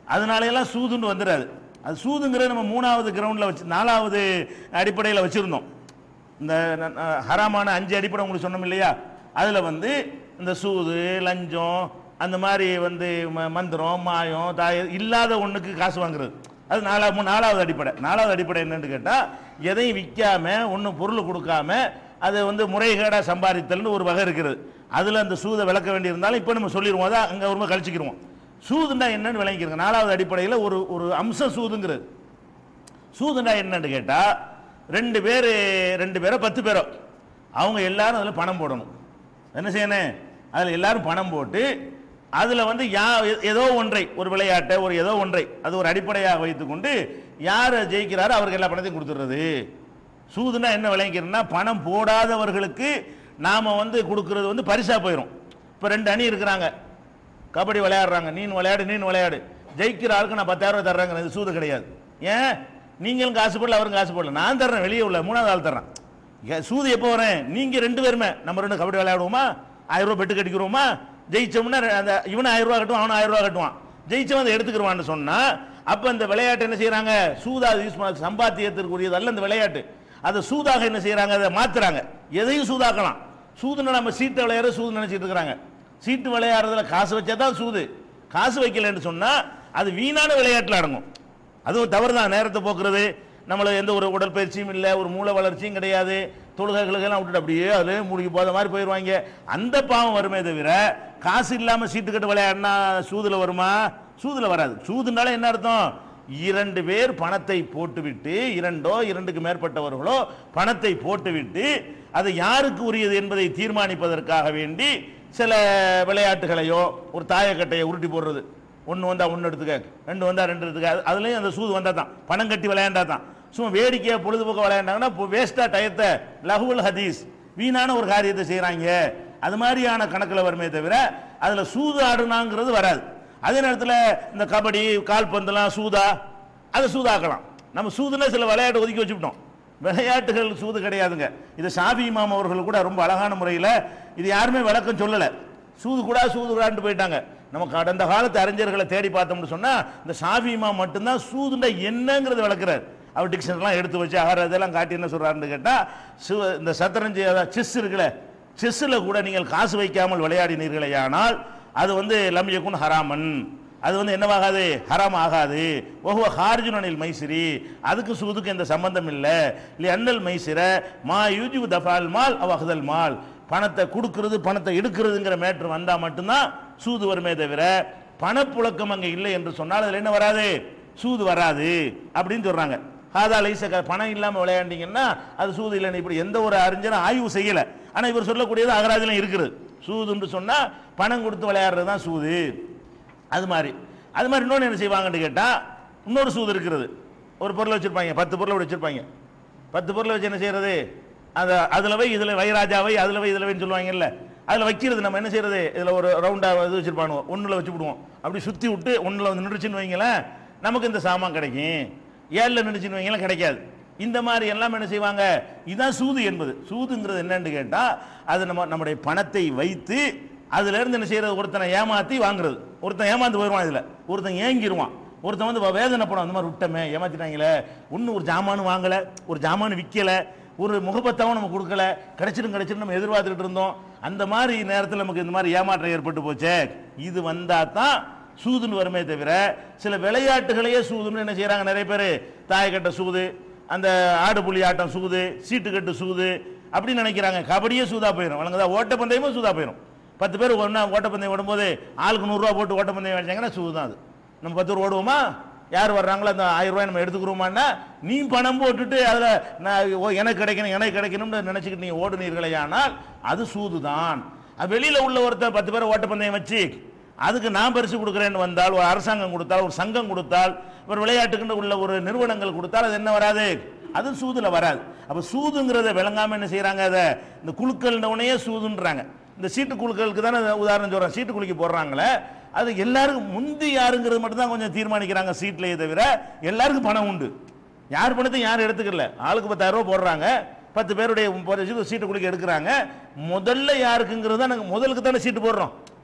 அதனால எல்லாம் சூதுன்னு வந்துடாது அது சூதுங்கிறது நம்ம மூணாவது கிரவுண்டில் வச்சு நாலாவது அடிப்படையில் வச்சுருந்தோம் இந்த ந- ந- ஹராமான அஞ்சு அடிப்படை உங்களுக்கு சொன்னோம் இல்லையா அதில் வந்து இந்த சூது லஞ்சம் அந்த மாதிரி வந்து ம- மந்திரம் மாயம் தாய இல்லாத ஒன்றுக்கு காசு வாங்குறது அது நாலா மூ- நாலாவது அடிப்படை நாலாவது அடிப்படை என்னன்னு கேட்டால் எதையும் விற்காம ஒன்றும் பொருள் கொடுக்காம அது வந்து முறைகேடாக சம்பாதித்தல்னு ஒரு வகை இருக்கிறது அதில் அந்த சூதை விளக்க வேண்டியிருந்தாலும் இப்போ நம்ம சொல்லிடுவோம் அதான் அங்கே ஒரு கழிச்சிக்கிருவோம் சூதுண்டா என்னன்னு விளங்கிக்கிறங்க நாலாவது அடிப்படையில் ஒரு ஒரு அம்சம் சூதுங்கிறது சூதுண்டா என்னன்னு கேட்டா ரெண்டு பேர் ரெண்டு பேரோ பத்து பேரோ அவங்க எல்லாரும் அதில் பணம் போடணும் என்ன செய்யணும் அதில் எல்லாரும் பணம் போட்டு அதில் வந்து யா எ- ஏதோ ஒன்றை ஒரு விளையாட்டை ஒரு ஏதோ ஒன்றை அது ஒரு அடிப்படையாக வைத்துக்கொண்டு யார் ஜெயிக்கிறாரோ அவருக்கு எல்லா பணத்தையும் கொடுத்துடுறது சூதுனா என்ன விளங்கிக்கிறதுனா பணம் போடாதவர்களுக்கு நாம் வந்து கொடுக்கறது வந்து பரிசா போயிடும் இப்போ ரெண்டு அணி இருக்கிறாங்க கபடி விளையாடுறாங்க நீன் விளையாடு நீன் விளையாடு ஜெயிக்கிற ஆளுக்கு நான் பத்தாயிரம் ரூபாய் தர்றேங்க இது சூது கிடையாது ஏன் நீங்களும் காசு போடல அவரும் காசு போடல நான் தர்றேன் வெளியே உள்ள மூணாவது ஆள் தர்றேன் ஏன் சூது எப்போ வரேன் நீங்க ரெண்டு பேருமே நம்ம ரெண்டு கபடி விளையாடுவோமா ஆயிரம் ரூபாய் பெட்டு கட்டிக்கிறோமா ஜெயிச்சோம்னா ரெ- அந்த இவனும் ஆயிரம் ரூபாய் கட்டுவான் அவனும் ஆயிரம் ரூபாய் கட்டுவான் ஜெயிச்சவன் அதை எடுத்துக்கிருவான்னு சொன்னா அப்ப இந்த விளையாட்டு என்ன செய்யறாங்க சூதா யூஸ் பண்ண சம்பாத்தியத்திற்குரியது அல்ல இந்த விளையாட்டு அதை சூதாக என்ன செய்யறாங்க அதை மாத்துறாங்க எதையும் சூதாக்கலாம் சூதுன்னு நம்ம சீட்டை விளையாட சூது நினைச்சிட்டு இருக்கிறாங்க சீட்டு விளையாடுறதுல காசு வச்சா தான் சூது காசு வைக்கலன்னு சொன்னா அது வீணான விளையாட்டுல அடங்கும் அதுவும் தவறு தான் நேரத்தை போக்குறது நம்மள எந்த ஒரு உடற்பயிற்சியும் இல்லை ஒரு மூளை வளர்ச்சியும் கிடையாது தொழுகைகளுக்கெல்லாம் விட்டுட்டு அப்படியே அது மூழ்கி போத மாதிரி போயிடுவாங்க அந்த பாவம் வருமே தவிர காசு இல்லாம சீட்டு கட்டு விளையாடினா சூதுல வருமா சூதுல வராது சூதுனால என்ன அர்த்தம் இரண்டு பேர் பணத்தை போட்டுவிட்டு இரண்டோ இரண்டுக்கு மேற்பட்டவர்களோ பணத்தை போட்டுவிட்டு அது யாருக்கு உரியது என்பதை தீர்மானிப்பதற்காக வேண்டி சில விளையாட்டுகளையோ ஒரு தாயக்கட்டையை உருட்டி போடுறது ஒன்று வந்தா ஒன்று எடுத்துக்க ரெண்டு வந்தா ரெண்டு எடுத்துக்க அது- அதுலயும் அந்த சூது வந்தா தான் பணம் கட்டி விளையாண்டா தான் சும்மா வேடிக்கையா பொழுதுபோக்க விளையாண்டாங்கன்னா வேஸ்டா டயத்தை லஹுல் ஹதீஸ் வீணான ஒரு காரியத்தை செய்றாங்க அது மாதிரியான கணக்கில் வருமே தவிர அதுல சூது ஆடுனாங்கிறது வராது அதே நேரத்தில் இந்த கபடி கால்பந்துலாம் சூதா அதை சூதாக்கலாம் நம்ம சூதுல சில விளையாட்டு ஒதுக்கி வச்சுக்கிட்டோம் விளையாட்டுகள் சூது கிடையாதுங்க இது ஷாஃபி இமாம் அவர்கள் கூட ரொம்ப அழகான முறையில் இது யாருமே விளக்கம் சொல்லலை சூது கூட சூது கூடான்னு போயிட்டாங்க நம்ம கடந்த காலத்து அறிஞர்களை தேடி பார்த்தோம்னு சொன்னா இந்த ஷாஃபி இமாம் மட்டும்தான் சூதுண்டா என்னங்கிறது விளக்குறாரு அவர் டிக்ஷனரிலாம் எடுத்து வச்சு அவர் அதெல்லாம் காட்டி என்ன சொல்றாருன்னு கேட்டா சு- இந்த சத்தரஞ்சி செஸ் இருக்குல்ல செஸ்ஸில் கூட நீங்கள் காசு வைக்காமல் விளையாடினீர்களே ஆனால் அது வந்து லம் யகுன் ஹராமன் அது வந்து என்னவாகாது ஹராம் ஆகாது ஒஹுவ ஹார்ஜுனில் மைசிரி அதுக்கு சூதுக்கு எந்த சம்பந்தம் இல்லை இல்லை அண்ணல் மைசிர மா யூஜிபு தஃபால் மால் அவ அஹ்தல் மால் பணத்தை கொடுக்கிறது பணத்தை எடுக்கிறதுங்கிற மேட்ரு வந்தா மட்டும்தான் சூது வருமே தவிர பணப்புழக்கம் அங்கே இல்லை என்று சொன்னால் அதில் என்ன வராது சூது வராது அப்படின்னு சொல்றாங்க ஹாதா லைச க- பணம் இல்லாம விளையாண்டீங்கன்னா அது சூது இல்லைன்னு இப்படி எந்த ஒரு அறிஞரும் ஆய்வு செய்யல ஆனா இவர் சொல்லக்கூடியது அகராதிலும் இருக்குது சூதுன்னு சொன்னா பணம் கொடுத்து விளையாடுறது தான் சூது அது மாதிரி அது மாதிரி இன்னொன்று என்ன செய்வாங்கன்னு கேட்டா இன்னொரு சூது இருக்கிறது ஒரு பொருளை வச்சிருப்பாங்க பத்து பொருளை வச்சிருப்பாங்க பத்து பொருளை வச்சு என்ன செய்யறது அதை அதில் வை இதில் வைராஜாவை அதில் வை இதில் வைன்னு சொல்லுவாங்கல்ல அதில் வைக்கிறது நம்ம என்ன செய்யறது இதில் ஒரு ரவுண்டாக இது வச்சிருப்பானுவோம் ஒன்றில் வச்சு விடுவோம் அப்படி சுற்றி விட்டு ஒன்றில் வந்து நின்றுச்சுன்னு வைங்களேன் நமக்கு இந்த சாமான் கிடைக்கும் ஏழில் நின்றுச்சுன்னு வைங்களேன் கிடைக்காது இந்த மாதிரி எல்லாம் என்ன செய்வாங்க இதுதான் சூது என்பது சூதுங்கிறது என்னன்னு கேட்டால் அது நம்ம நம்முடைய பணத்தை வைத்து அதுல இருந்து என்ன செய்யறது ஒருத்தனை ஏமாத்தி வாங்குறது ஒருத்தன் ஏமாந்து போயிடுவான் இதுல ஒருத்தன் ஏங்கிடுவான் ஒருத்தன் வந்து வ- வேதனைப்படும் அந்த மாதிரி விட்டமே ஏமாத்திட்டாங்களே ஒன்றும் ஒரு ஜாமானும் வாங்கல ஒரு ஜாமான் விற்கல ஒரு முகப்பத்தாவும் நம்ம கொடுக்கல கிடைச்சிடும் கிடைச்சிடும் நம்ம எதிர்பார்த்துக்கிட்டு இருந்தோம் அந்த மாதிரி நேரத்தில் நமக்கு இந்த மாதிரி ஏமாற்றம் ஏற்பட்டு போச்சே இது வந்தா தான் சூதுன்னு வருமே தவிர சில விளையாட்டுகளையே சூதுன்னு என்ன செய்றாங்க நிறைய பேர் தாயக்கட்டை சூது அந்த ஆடு புலி ஆட்டம் சூது சீட்டுக்கட்டு சூது அப்படின்னு நினைக்கிறாங்க கபடியே சூதா போயிடும் வழங்குதா ஓட்டப்பந்தயமும் சூதா போயிடும் பத்து பேர் ஒன்றா ஓட்டப்பந்தயம் ஓடும்போது ஆளுக்கு நூறுரூவா போட்டு ஓட்டப்பந்தயம் வச்சாங்கன்னா சூது தான் அது நம்ம பத்து பேர் ஓடுவோமா யார் வர்றாங்களோ அந்த ஆயிரம் ரூபாய் நம்ம எடுத்துக்கிறோமான்னா நீ பணம் போட்டுட்டு அதில் நான் ஓ, எனக்கு கிடைக்கணும் எனக்கு கிடைக்கணும்னு நினச்சிக்கிட்டு நீ ஓடுனீர்களே ஆனால் அது சூது தான் வெளியில் உள்ள ஒருத்தர் பத்து பேர் ஓட்டப்பந்தயம் வச்சு அதுக்கு நான் பரிசு கொடுக்குறேன்னு வந்தால் ஒரு அரசாங்கம் கொடுத்தால் ஒரு சங்கம் கொடுத்தால் ஒரு விளையாட்டுக்குன்னு உள்ள ஒரு நிறுவனங்கள் கொடுத்தால் அது என்ன வராது அது சூதுல வராது அப்ப சூதுங்கிறத விளங்காம என்ன செய்றாங்க அதை இந்த குழுக்கள்னவுனையே சூதுன்றாங்க இந்த சீட்டு குழுக்களுக்கு தானே உதாரணம் சொல்றேன் சீட்டு குலுக்கி போடுறாங்களே அது எல்லாருக்கும் முந்தி யாருங்கிறது மட்டும் தான் கொஞ்சம் தீர்மானிக்கிறாங்க சீட்லயே தவிர எல்லாருக்கும் பணம் உண்டு யார் பணத்தையும் யாரும் எடுத்துக்கல ஆளுக்கு பத்தாயிரம் ரூபாய் போடுறாங்க பத்து பேருடைய போற சீட்டு- சீட்டு குலுக்கி எடுக்கிறாங்க முதல்ல யாருக்குங்கிறது தான் நாங்கள் முதலுக்கு தானே சீட்டு போடுறோம்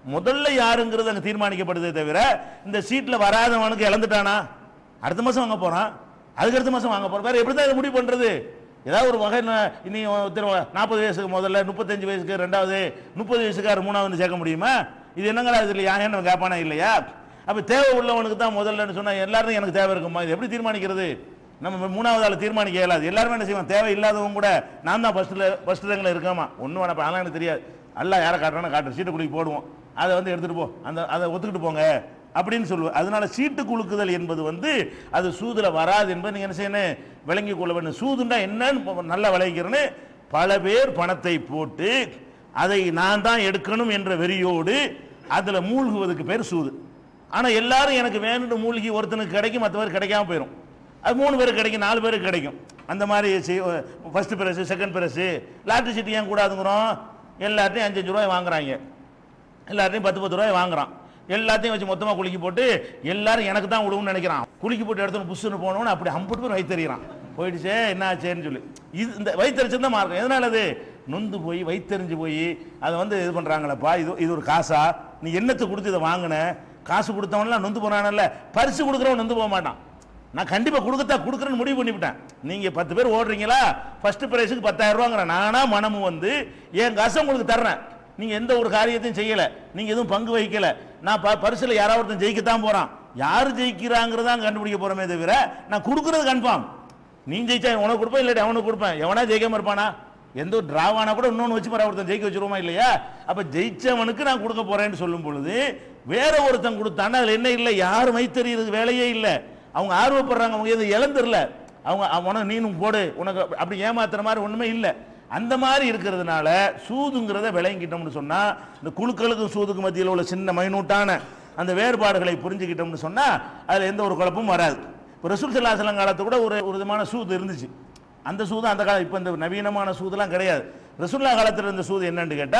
முதல்ல யாருங்கிறது அங்கே தீர்மானிக்கப்படுதே தவிர இந்த சீட்டில் வராதவனுக்கு இழந்துட்டானா அடுத்த மாதம் வாங்க போகிறான் அதுக்கு அடுத்த மாதம் வாங்க போகிறான் வேற எப்படி தான் இதை முடிவு பண்ணுறது ஏதாவது ஒரு வகை ந- இனி நாற்பது வயசுக்கு முதல்ல முப்பத்தஞ்சு வயசுக்கு ரெண்டாவது முப்பது வயசுக்கார மூணாவது சேர்க்க முடியுமா இது என்னங்களா இது இல்லையா ஏன்னு கேட்பானா இல்லையா அப்போ தேவை உள்ளவனுக்கு தான் முதல்லன்னு சொன்னால் எல்லாரும் எனக்கு தேவை இருக்குமா இது எப்படி தீர்மானிக்கிறது நம்ம மூணாவது ஆள் தீர்மானிக்க இயலாது எல்லாருமே என்ன செய்வோம் தேவை இல்லாதவங்க கூட நான் தான் ஃபஸ்ட்டில் ஃபஸ்ட்டு ரேங்கில் இருக்காமா ஒன்றும் வேணாம் அதெல்லாம் எனக்கு தெரியாது அல்ல யாரை காட்டுறானோ காட்டுற சீட்டு குலுக்கி போடுவோம் அதை வந்து எடுத்துகிட்டு போ அந்த அதை ஒத்துக்கிட்டு போங்க அப்படின்னு சொல்லுவேன் அதனால சீட்டு குலுக்குதல் என்பது வந்து அது சூதுல வராது என்பது நீங்கள் என்ன செய்யணும் விளங்கி கொள்ள வேண்டும் சூதுண்டா என்னன்னு இப்ப நல்லா விளங்கிக்கிறேன்னு பல பேர் பணத்தை போட்டு அதை நான் தான் எடுக்கணும் என்ற வெறியோடு அதுல மூழ்குவதுக்கு பேர் சூது ஆனா எல்லாரும் எனக்கு வேணும்னு மூழ்கி ஒருத்தனுக்கு கிடைக்கும் மற்றவர் கிடைக்காம போயிடும் அது மூணு பேருக்கு கிடைக்கும் நாலு பேருக்கு கிடைக்கும் அந்த மாதிரி first prize second prize lottery சீட்டு ஏன் கூடாதுங்கிறோம் எல்லாத்தையும் அஞ்சு அஞ்சு ரூபாய் வாங்குறாங்க எல்லாத்தையும் பத்து பத்து ரூபாய் வாங்குறான் எல்லாத்தையும் வச்சு மொத்தமாக குலுக்கி போட்டு எல்லாரும் எனக்கு தான் விடுவோம்னு நினைக்கிறான் குலுக்கி போட்டு எடுத்து புஷ்ஷுன்னு போனோன்னு அப்படி அம்புட்டு பேர் வைத்தறிகிறான் போயிடுச்சே என்ன ஆச்சேன்னு சொல்லி இது இந்த வைத்தறிச்சு தான் மார்க்கம் எதனால அது நொந்து போய் வைத்தறிஞ்சு போய் அதை வந்து இது பண்ணுறாங்களப்பா இது இது ஒரு காசா நீ என்னத்தை கொடுத்து இதை வாங்கின காசு கொடுத்தவன்லாம் நொந்து போனானல்ல பரிசு கொடுக்குறவன் நொந்து போக மாட்டான் நான் கண்டிப்பா கொடுக்கத்தான் கொடுக்குறேன்னு முடிவு பண்ணிவிட்டேன் நீங்க பத்து பேர் ஓடுறீங்களா ஃபர்ஸ்ட் பிரைஸுக்கு பத்தாயிரம் ரூபாங்கிறேன் நானா மனமும் வந்து என் காசை உங்களுக்கு தர்றேன் நீங்க எந்த ஒரு காரியத்தையும் செய்யல நீங்க எதுவும் பங்கு வகிக்கல நான் ப- பரிசுல யாராவது ஒருத்தன் ஜெயிக்கத்தான் போறான் யாரு ஜெயிக்கிறாங்கிறதா கண்டுபிடிக்க போறோமே தவிர நான் கொடுக்கறது கன்ஃபார்ம் நீ ஜெயிச்சா உனக்கு கொடுப்பேன் இல்லாட்டி அவனுக்கு கொடுப்பேன் எவனா ஜெயிக்காம இருப்பானா எந்த ஒரு டிராவானா கூட இன்னொன்று வச்சு பாரு ஒருத்தன் ஜெயிக்க வச்சிருவோமா இல்லையா அப்ப ஜெயிச்சவனுக்கு நான் கொடுக்க போறேன்னு சொல்லும் பொழுது வேற ஒருத்தன் கொடுத்தான்னா அதுல என்ன இல்லை யார் மைத்தறியறது வேலையே இல்லை அவங்க ஆர்வப்படுறாங்க அவங்க எதுவும் இழந்துடல அவங்க உனக்கு நீனும் போடு உனக்கு அப்படி ஏமாத்துற மாதிரி ஒண்ணுமே இல்லை அந்த மாதிரி இருக்கிறதுனால சூதுங்கிறத விளங்கிட்டோம்னு சொன்னா இந்த குழுக்களுக்கும் சூதுக்கும் மத்தியில் உள்ள சின்ன மைனூட்டான அந்த வேறுபாடுகளை புரிஞ்சுக்கிட்டோம்னு சொன்னா அதுல எந்த ஒரு குழப்பமும் வராது இப்போ ரசூல் சல்லாசலம் காலத்து கூட ஒரு ஒரு விதமான சூது இருந்துச்சு அந்த சூது அந்த காலம் இப்போ இந்த நவீனமான சூதுலாம் கிடையாது ரசூல்லா காலத்தில் இருந்த சூது என்னன்னு கேட்டா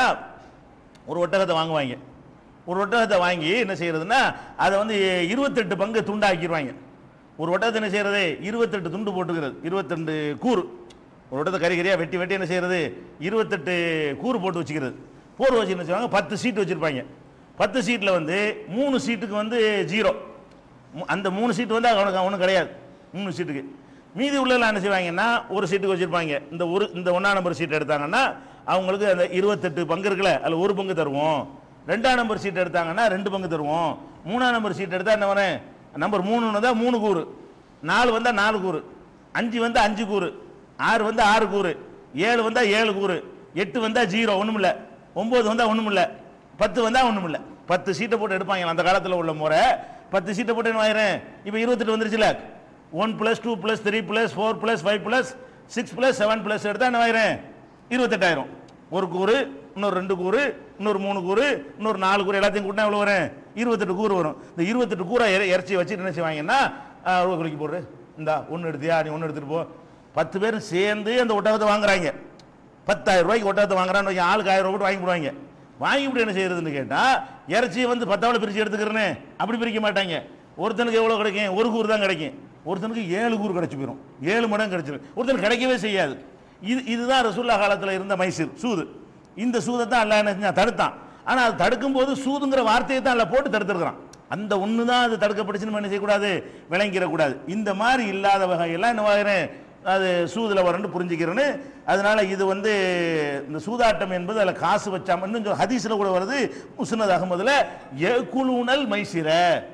ஒரு ஒட்டகத்தை வாங்குவாங்க ஒரு ஒட்டகத்தை வாங்கி என்ன செய்யறதுன்னா அதை வந்து இருபத்தெட்டு பங்கு துண்டாக்கிடுவாங்க ஒரு ஒட்டகத்தை என்ன செய்யறது இருபத்தெட்டு துண்டு போட்டுக்கிறது இருபத்தெண்டு கூறு ஒரு ஒட்டகத்தை கறி கறியாக வெட்டி வெட்டி என்ன செய்யறது இருபத்தெட்டு கூறு போட்டு வச்சுக்கிறது போர் வச்சு என்ன செய்வாங்க பத்து சீட்டு வச்சிருப்பாங்க பத்து சீட்டில் வந்து மூணு சீட்டுக்கு வந்து ஜீரோ மு- அந்த மூணு சீட்டு வந்து அவனுக்கு அவனுக்கு கிடையாது மூணு சீட்டுக்கு மீதி உள்ளலாம் என்ன செய்வாங்கன்னா ஒரு சீட்டுக்கு வச்சிருப்பாங்க இந்த ஒரு இந்த ஒன்றா நம்பர் சீட் எடுத்தாங்கன்னா அவங்களுக்கு அந்த இருபத்தெட்டு பங்கு இருக்குல்ல அதில் ஒரு பங்கு தருவோம் ரெண்டாம் நம்பர் சீட் எடுத்தாங்கன்னா ரெண்டு பங்கு தருவோம் மூணாம் நம்பர் சீட் எடுத்தா என்ன வரும் நம்பர் மூணு தான் மூணு கூறு நாலு வந்தா நாலு கூறு அஞ்சு வந்தா அஞ்சு கூறு ஆறு வந்தா ஆறு கூறு ஏழு வந்தா ஏழு கூறு எட்டு வந்தா ஜீரோ ஒண்ணும் இல்ல ஒன்பது வந்தா ஒண்ணும் இல்ல பத்து வந்தா ஒண்ணும் இல்ல பத்து சீட்டை போட்டு எடுப்பாங்க அந்த காலத்துல உள்ள முறை பத்து சீட்டை போட்டு என்ன ஆயிரும் இப்போ இருபத்தெட்டு வந்துருச்சுல one plus two plus three plus four plus five plus six plus seven plus எடுத்தா என்ன ஆயிரும் இருபத்தெட்டாயிரம் ஒரு கூறு இன்னொரு ரெண்டு கூறு இன்னொரு மூணு கூறு இன்னொரு நாலு கூறு எல்லாத்தையும் கூட்டினா எவ்வளோ வரும் இருபத்தெட்டு கூறு வரும் இந்த இருபத்தெட்டு கூரை இற- இறைச்சி வச்சு என்ன செய்வாங்கன்னா ரூபா குளிக்க போடுற இந்தா ஒன்று எடுத்தியா நீ ஒன்று எடுத்துட்டு போ பத்து பேரும் சேர்ந்து அந்த ஒட்டகத்தை வாங்குறாங்க பத்தாயிரம் ரூபாய்க்கு ஒட்டகத்தை வாங்குறான்னு வைங்க, ஆளுக்கு ஆயிரம் ரூபாய் போட்டு வாங்கி போடுவாங்க வாங்கிவிட்டு என்ன செய்யறதுன்னு கேட்டா இறைச்சியை வந்து பத்தாவில் பிரிச்சு எடுத்துக்கிறேன்னு அப்படி பிரிக்க மாட்டாங்க ஒருத்தனுக்கு எவ்வளோ கிடைக்கும் ஒரு கூறு தான் கிடைக்கும் ஒருத்தனுக்கு ஏழு கூறு கிடைச்சு போயிடும் ஏழு மடம் கிடைச்சிடும் ஒருத்தனுக்கு கிடைக்கவே செய்யாது இது இதுதான் ரசூல்லா காலத்தில் இருந்த மைசூர் சூது இந்த சூதை தான் அல்லாஹ் என்ன செஞ்சான் தடுத்தான் ஆனால் அது தடுக்கும்போது சூதுங்கிற வார்த்தையை தான் அல்ல போட்டு தடுத்துருக்கிறான் அந்த ஒன்று தான் அது தடுக்கப்பட்டுச்சுன்னு நம்ம என்ன செய்யக்கூடாது விளங்கிடக்கூடாது இந்த மாதிரி இல்லாத வகையெல்லாம் என்ன வாங்குறேன் அது சூதுல வரணும்னு புரிஞ்சுக்கிறேன்னு அதனால இது வந்து இந்த சூதாட்டம் என்பது அதில் காசு வச்சாம இன்னும் கொஞ்சம் ஹதீஸ்ல கூட வருது முஸ்னத் அகமதுல ஏகுலூனல் மைசிர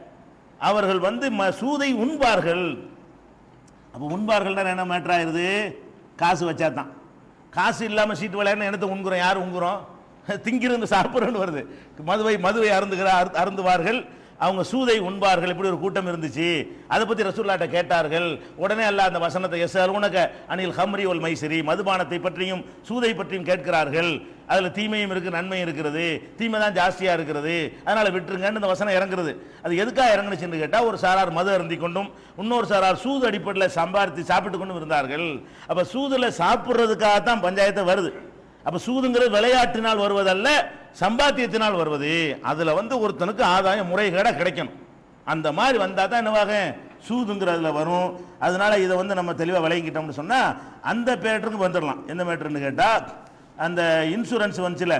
அவர்கள் வந்து ம- சூதை உண்பார்கள் அப்போ உண்பார்கள்னா என்ன மேட்டர் ஆயிருது காசு வச்சா தான் காசு இல்லாமல் சீட்டு விளையாடுன்னு என்னத்தை உண்குறோம் யார் உண்குறோம் திங்கிறது சாப்பிட்றன்னு வருது மதுவை மதுவை அருந்துகிற அரு- அருந்துவார்கள் அவங்க சூதை உண்பார்கள் இப்படி ஒரு கூட்டம் இருந்துச்சு அதை பத்தி ரசூல்லாட்ட கேட்டார்கள் உடனே அல்லாஹ் அந்த வசனத்தை எஸ் உனக்க அனில் ஹம்ரி ஒல் மைசிரி மதுபானத்தை பற்றியும் சூதை பற்றியும் கேட்கிறார்கள் அதுல தீமையும் இருக்கு நன்மையும் இருக்கிறது தீமை தான் ஜாஸ்தியா இருக்கிறது அதனால விட்டுருங்கன்னு இந்த வசனம் இறங்குறது அது எதுக்காக இறங்குனுச்சுன்னு கேட்டா ஒரு சாரார் மது அருந்தி கொண்டும் இன்னொரு சாரார் சூது அடிப்படையில் சம்பாதித்து சாப்பிட்டு கொண்டும் இருந்தார்கள் அப்ப சூதுல சாப்பிடுறதுக்காக தான் பஞ்சாயத்து வருது அப்ப சூதுங்கிறது விளையாட்டினால் வருவதல்ல சம்பாத்தியத்தினால் வருவது அதுல வந்து ஒருத்தனுக்கு ஆதாயம் முறைகேடா கிடைக்கணும் அந்த மாதிரி வந்தா தான் என்னவாக சூதுங்கிறதுல வரும் அதனால இதை வந்து நம்ம தெளிவாக விளங்கிட்டோம்னு சொன்னா அந்த பேட்டருக்கு வந்துடலாம் எந்த மேட்டர்னு கேட்டா அந்த இன்சூரன்ஸ் வந்துச்சுல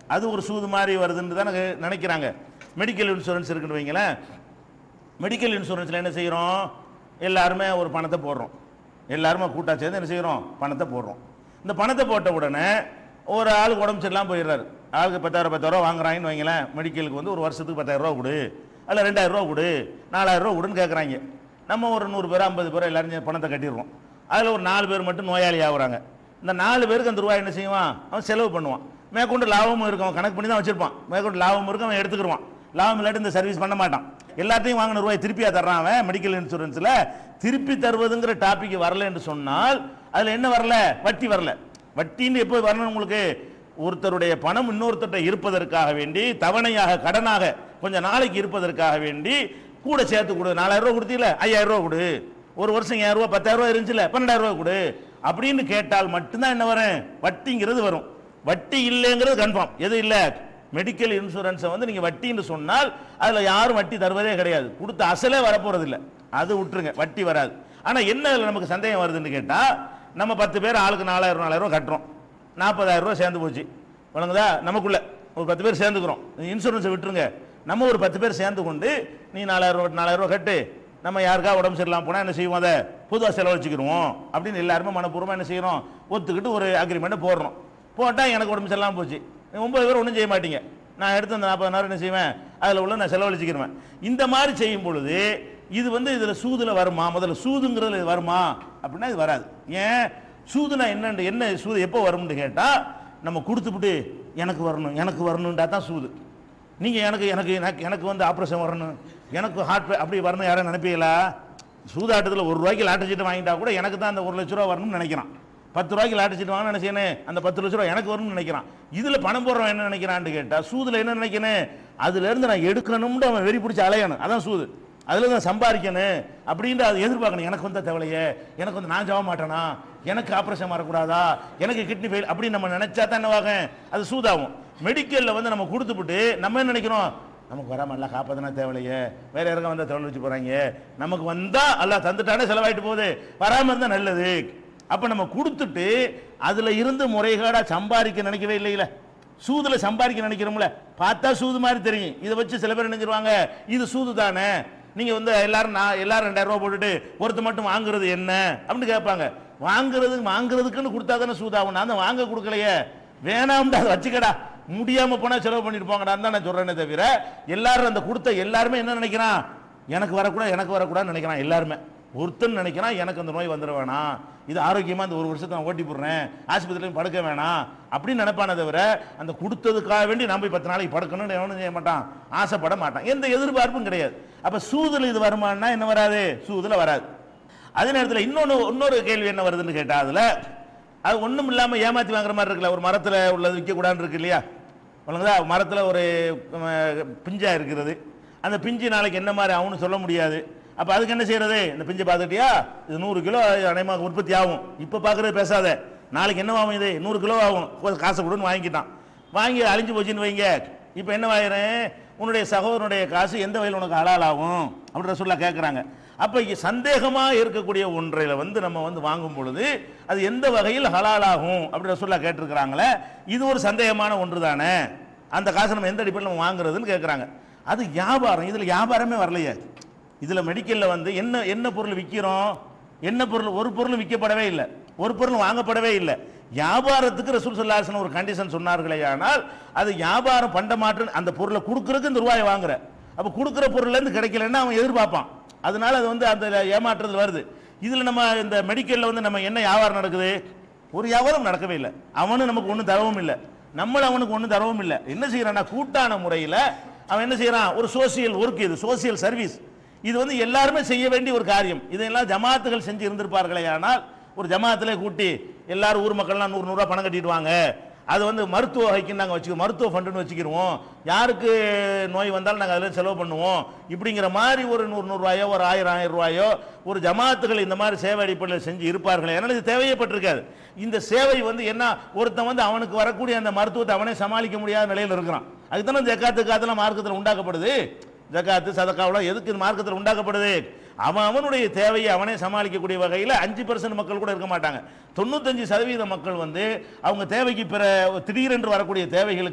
அது ஒரு சூது மாதிரி வருதுன்னு தான் நினைக்கிறாங்க மெடிக்கல் இன்சூரன்ஸ் இருக்குன்னு வைங்களேன் மெடிக்கல் இன்சூரன்ஸில் என்ன செய்கிறோம் எல்லாருமே ஒரு பணத்தை போடுறோம் எல்லாருமே கூட்டா சேர்ந்து என்ன செய்கிறோம் பணத்தை போடுறோம் இந்த பணத்தை போட்ட உடனே ஒரு ஆளுக்கு உடம்பு சரியில்லாம போயிடுறாரு ஆளுக்கு பத்தாயிரம் பத்தாயிரம் வாங்குறாங்கன்னு வைங்களேன் மெடிக்கலுக்கு வந்து ஒரு வருஷத்துக்கு பத்தாயிரம் ரூபா கொடு அல்ல ரெண்டாயிரம் ரூபா கொடு நாலாயிரம் ரூபா கொடுன்னு கேட்குறாங்க நம்ம ஒரு நூறு பேர் ஐம்பது பேர் எல்லாரும் சேர்ந்து பணத்தை கட்டிடுறோம் அதில் ஒரு நாலு பேர் மட்டும் நோயாளி ஆகுறாங்க இந்த நாலு பேருக்கு அந்த ரூபாய் என்ன செய்வான் அவன் செலவு பண்ணுவான் மேற்கொண்டு லாபமும் இருக்கும் அவன் கணக்கு பண்ணி தான் வச்சிருப்பான் மேற்கொண்டு லாபமும் இருக்கும் அவன் எடுத்துக்கிடுவான் லாபம் இல்லாட்டி இந்த சர்வீஸ் பண்ண மாட்டான் எல்லாத்தையும் வாங்கின ரூபாய் திருப்பியா தர்றான் அவன் மெடிக்கல் இன்சூரன்ஸில் திருப்பி தருவதுங்கிற டாபிக் வரல என்று சொன்னால் அதில் என்ன வரல வட்டி வரல வட்டின்னு எப்போ வரணும் உங்களுக்கு ஒருத்தருடைய பணம் இன்னொருத்தர்கிட்ட இருப்பதற்காக வேண்டி தவணையாக கடனாக கொஞ்சம் நாளைக்கு இருப்பதற்காக வேண்டி கூட சேர்த்து கொடு நாலாயிரம் ரூபா கொடுத்தீல ஐயாயிரம் ரூபா கொடு ஒரு வருஷம் ஏழாயிரம் ரூபா பத்தாயிரம் ரூபா இருந்துச்சுல பன்னெண்டாயிரம் ரூபா கொடு அப்படின்னு கேட்டால் மட்டும்தான் என்ன வரும் வட்டிங்கிறது வரும் வட்டி இல்லைங்கிறது கன்ஃபார்ம் எது இல்லை மெடிக்கல் இன்சூரன்ஸை வந்து நீங்கள் வட்டின்னு சொன்னால் அதில் யாரும் வட்டி தருவதே கிடையாது கொடுத்த அசலே வரப்போறது இல்லை அது விட்டுருங்க வட்டி வராது ஆனால் என்ன அதில் நமக்கு சந்தேகம் வருதுன்னு கேட்டால் நம்ம பத்து பேர் ஆளுக்கு நாலாயிரம் நாலாயிரம் ரூபா கட்டுறோம் நாற்பதாயிரம் ரூபா சேர்ந்து போச்சு வழங்குதா நமக்குள்ள ஒரு பத்து பேர் சேர்ந்துக்கிறோம் இன்சூரன்ஸை விட்டுருங்க நம்ம ஒரு பத்து பேர் சேர்ந்து கொண்டு நீ நாலாயிரம் ரூபா நாலாயிரம் ரூபா கட்டு நம்ம யாருக்கா உடம்பு சரியில்லாம போனால் என்ன செய்வோம் அதை பொதுவாக செலவழிச்சுக்கிடுவோம் அப்படின்னு எல்லாருமே மனப்பூர்வமாக என்ன செய்யறோம் ஒத்துக்கிட்டு ஒரு அக்ரிமெண்ட்டை போடுறோம் போட்டால் எனக்கு உடம்பு சரியில்லாம போச்சு ஒன்பது பேர் ஒன்றும் செய்ய மாட்டீங்க நான் எடுத்து அந்த நாற்பது என்ன செய்வேன் அதில் உள்ள நான் செலவழிச்சுக்கிருவேன் இந்த மாதிரி செய்யும் பொழுது இது வந்து இதில் சூதுல வருமா முதல்ல சூதுங்கிறதுல இது வருமா அப்படின்னா இது வராது ஏன் சூதுனா என்னன்னு என்ன சூது எப்போ வரும்னு கேட்டால் நம்ம கொடுத்துப்புட்டு எனக்கு வரணும் எனக்கு வரணுன்றா தான் சூது நீங்கள் எனக்கு எனக்கு எனக்கு எனக்கு வந்து ஆப்ரேஷன் வரணும் எனக்கு ஹார்ட் அப்படி வரணும் யாரும் நினைப்பீங்களா சூதாட்டத்தில் ஒரு ரூபாய்க்கு லாட்டரி சீட்டு வாங்கிட்டா கூட எனக்கு தான் அந்த ஒரு லட்ச ரூபா வரணும்னு நினைக்கிறான் பத்து ரூபாய்க்கு லாட்டரி சீட்டு வாங்கணும் என்ன செய்யணும் அந்த பத்து லட்ச ரூபா எனக்கு வரும்னு நினைக்கிறான் இதில் பணம் போடுறவன் என்ன நினைக்கிறான்னு கேட்டால் சூதில் என்ன நினைக்கணும் அதுலேருந்து நான் எடுக்கணும்னு அவன் வெறி பிடிச்சி அலையணும் அதான் சூது அதில் தான் சம்பாதிக்கணும் அப்படின்ற அதை எதிர்பார்க்கணும் எனக்கு வந்த தேவையே எனக்கு வந்து நான் ஜாப மாட்டேனா எனக்கு ஆப்ரேஷன் வரக்கூடாதா எனக்கு கிட்னி ஃபெயில் அப்படின்னு நம்ம நினைச்சா தான் என்னவாகும் அது சூதாகும் மெடிக்கலில் வந்து நம்ம கொடுத்துப்புட்டு நம்ம என்ன நினைக்கிறோம் நமக்கு வராம எல்லாம் காப்பாத்தினா தேவையில்லையே வேற யாருக்கும் வந்தா தொழில் வச்சு போறாங்க நமக்கு வந்தா எல்லாம் தந்துட்டானே செலவாயிட்டு போகுது வராம இருந்தா நல்லது அப்ப நம்ம கொடுத்துட்டு அதுல இருந்து முறைகேடா சம்பாதிக்க நினைக்கவே இல்லையில சூதுல சம்பாதிக்க நினைக்கிறோம்ல பார்த்தா சூது மாதிரி தெரியும் இதை வச்சு சில பேர் நினைச்சிருவாங்க இது சூது தானே நீங்க வந்து எல்லாரும் நான் எல்லாரும் ரெண்டாயிரம் ரூபாய் போட்டுட்டு ஒருத்தர் மட்டும் வாங்குறது என்ன அப்படின்னு கேட்பாங்க வாங்குறது வாங்குறதுக்குன்னு கொடுத்தா தானே சூதாகும் நான் தான் வாங்க கொடுக்கலையே வேணாம்டா அதை வச்சுக்கடா முடியாம போனா செலவு பண்ணிட்டு போங்கடா தான் நான் சொல்றேனே தவிர எல்லாரும் அந்த கொடுத்த எல்லாருமே என்ன நினைக்கிறான் எனக்கு வரக்கூடாது எனக்கு வரக்கூடாதுன்னு நினைக்கிறான் எல்லாருமே ஒருத்தன் நினைக்கிறான் எனக்கு அந்த நோய் வந்துட வேணாம் இது ஆரோக்கியமா இந்த ஒரு வருஷத்தை நான் ஓட்டி போடுறேன் ஆஸ்பத்திரியிலும் படுக்க வேணாம் அப்படின்னு நினைப்பானே தவிர அந்த கொடுத்ததுக்காக வேண்டி நான் போய் பத்து நாளைக்கு படுக்கணும்னு எவனும் செய்ய மாட்டான் ஆசைப்பட மாட்டான் எந்த எதிர்பார்ப்பும் கிடையாது அப்ப சூதுல இது வருமானா என்ன வராது சூதுல வராது அதே நேரத்தில் இன்னொன்று இன்னொரு கேள்வி என்ன வருதுன்னு கேட்டா அதுல அது ஒண்ணும் இல்லாம ஏமாத்தி வாங்குற மாதிரி இருக்குல்ல ஒரு மரத்துல உள்ளது விற்கக்கூடாதுன்னு இருக்கு இல்லையா ஒழுங்குதா மரத்துல ஒரு அஹ், பிஞ்சா இருக்கிறது அந்த பிஞ்சு நாளைக்கு என்ன மாதிரி ஆகும்னு சொல்ல முடியாது அப்ப அதுக்கு என்ன செய்யறது இந்த பிஞ்சை பார்த்துட்டியா இது நூறு கிலோ அநேகமாக உற்பத்தி ஆகும் இப்ப பார்க்கறது பேசாத நாளைக்கு என்ன ஆகும் இது நூறு கிலோ ஆகும் கொஞ்சம் காசை கொடுன்னு வாங்கிட்டான் வாங்கி அழிஞ்சு போச்சுன்னு வைங்க இப்போ என்ன ஆயிரும் உன்னுடைய சகோதரனுடைய காசு எந்த வகையில் உனக்கு ஹலால் ஆகும் அப்படின்னு சொல்ல கேட்குறாங்க அப்போ இங்கே சந்தேகமாக இருக்கக்கூடிய ஒன்றையில் வந்து நம்ம வந்து வாங்கும் பொழுது அது எந்த வகையில் ஹலால் ஆகும் அப்படின்னு சொல்ல கேட்டிருக்கிறாங்களே இது ஒரு சந்தேகமான ஒன்று தானே அந்த காசை நம்ம எந்த அடிப்படையில் நம்ம வாங்குறதுன்னு கேட்குறாங்க அது வியாபாரம் இதில் வியாபாரமே வரலையே இதில் மெடிக்கலில் வந்து என்ன என்ன பொருள் விற்கிறோம் என்ன பொருள் ஒரு பொருள் விற்கப்படவே இல்லை ஒரு பொருள் வாங்கப்படவே இல்லை வியாபாரத்துக்கு ரசூல் சொல்லாசன் ஒரு கண்டிஷன் சொன்னார்களே ஆனால் அது வியாபாரம் பண்ட மாற்று அந்த பொருளை கொடுக்கறதுக்கு இந்த ரூபாயை வாங்குற அப்போ கொடுக்குற பொருள்லேருந்து கிடைக்கலன்னா அவன் எதிர்பார்ப்பான் அதனால அது வந்து அந்த ஏமாற்றுறது வருது இதில் நம்ம இந்த மெடிக்கலில் வந்து நம்ம என்ன வியாபாரம் நடக்குது ஒரு வியாபாரம் நடக்கவே இல்லை அவனும் நமக்கு ஒன்றும் தரவும் இல்லை நம்மள அவனுக்கு ஒன்றும் தரவும் இல்லை என்ன செய்யறான்னா கூட்டான முறையில் அவன் என்ன செய்யறான் ஒரு சோசியல் ஒர்க் இது சோசியல் சர்வீஸ் இது வந்து எல்லாருமே செய்ய வேண்டிய ஒரு காரியம் இதெல்லாம் ஜமாத்துகள் செஞ்சு இருந்திருப்பார்களே ஆனால் ஒரு ஜமாத்திலே கூட்டி எல்லாரும் ஊர் மக்கள்லாம் நூறு நூறுரூவா பணம் கட்டிட்டு வாங்க அது வந்து மருத்துவ வகைக்குன்னு நாங்கள் வச்சுக்கோ மருத்துவ ஃபண்டுன்னு வச்சுக்கிருவோம் யாருக்கு நோய் வந்தாலும் நாங்கள் அதில் செலவு பண்ணுவோம் இப்படிங்கிற மாதிரி ஒரு நூறு நூறுரூவாயோ ஒரு ஆயிரம் ஆயிரம் ரூபாயோ ஒரு ஜமாத்துகள் இந்த மாதிரி சேவை அடிப்படையில் செஞ்சு இருப்பார்களே ஏன்னா இது தேவையப்பட்டிருக்காது இந்த சேவை வந்து என்ன ஒருத்தன் வந்து அவனுக்கு வரக்கூடிய அந்த மருத்துவத்தை அவனே சமாளிக்க முடியாத நிலையில் இருக்கிறான் அதுக்கு தானே ஜக்காத்து காத்தெல்லாம் மார்க்கத்தில் உண்டாக்கப்படுது ஜக்காத்து சதக்காவெல்லாம் எதுக்கு இது மார்க்கத்தில் உண்டாக்கப்படுது அவன் அவனுடைய தேவையை அவனே சமாளிக்கக்கூடிய வகையில் அஞ்சு பர்சன்ட் மக்கள் கூட இருக்க மாட்டாங்க தொண்ணூத்தஞ்சு சதவீத மக்கள் வந்து அவங்க தேவைக்கு பிற திடீரென்று வரக்கூடிய தேவைகளுக்கு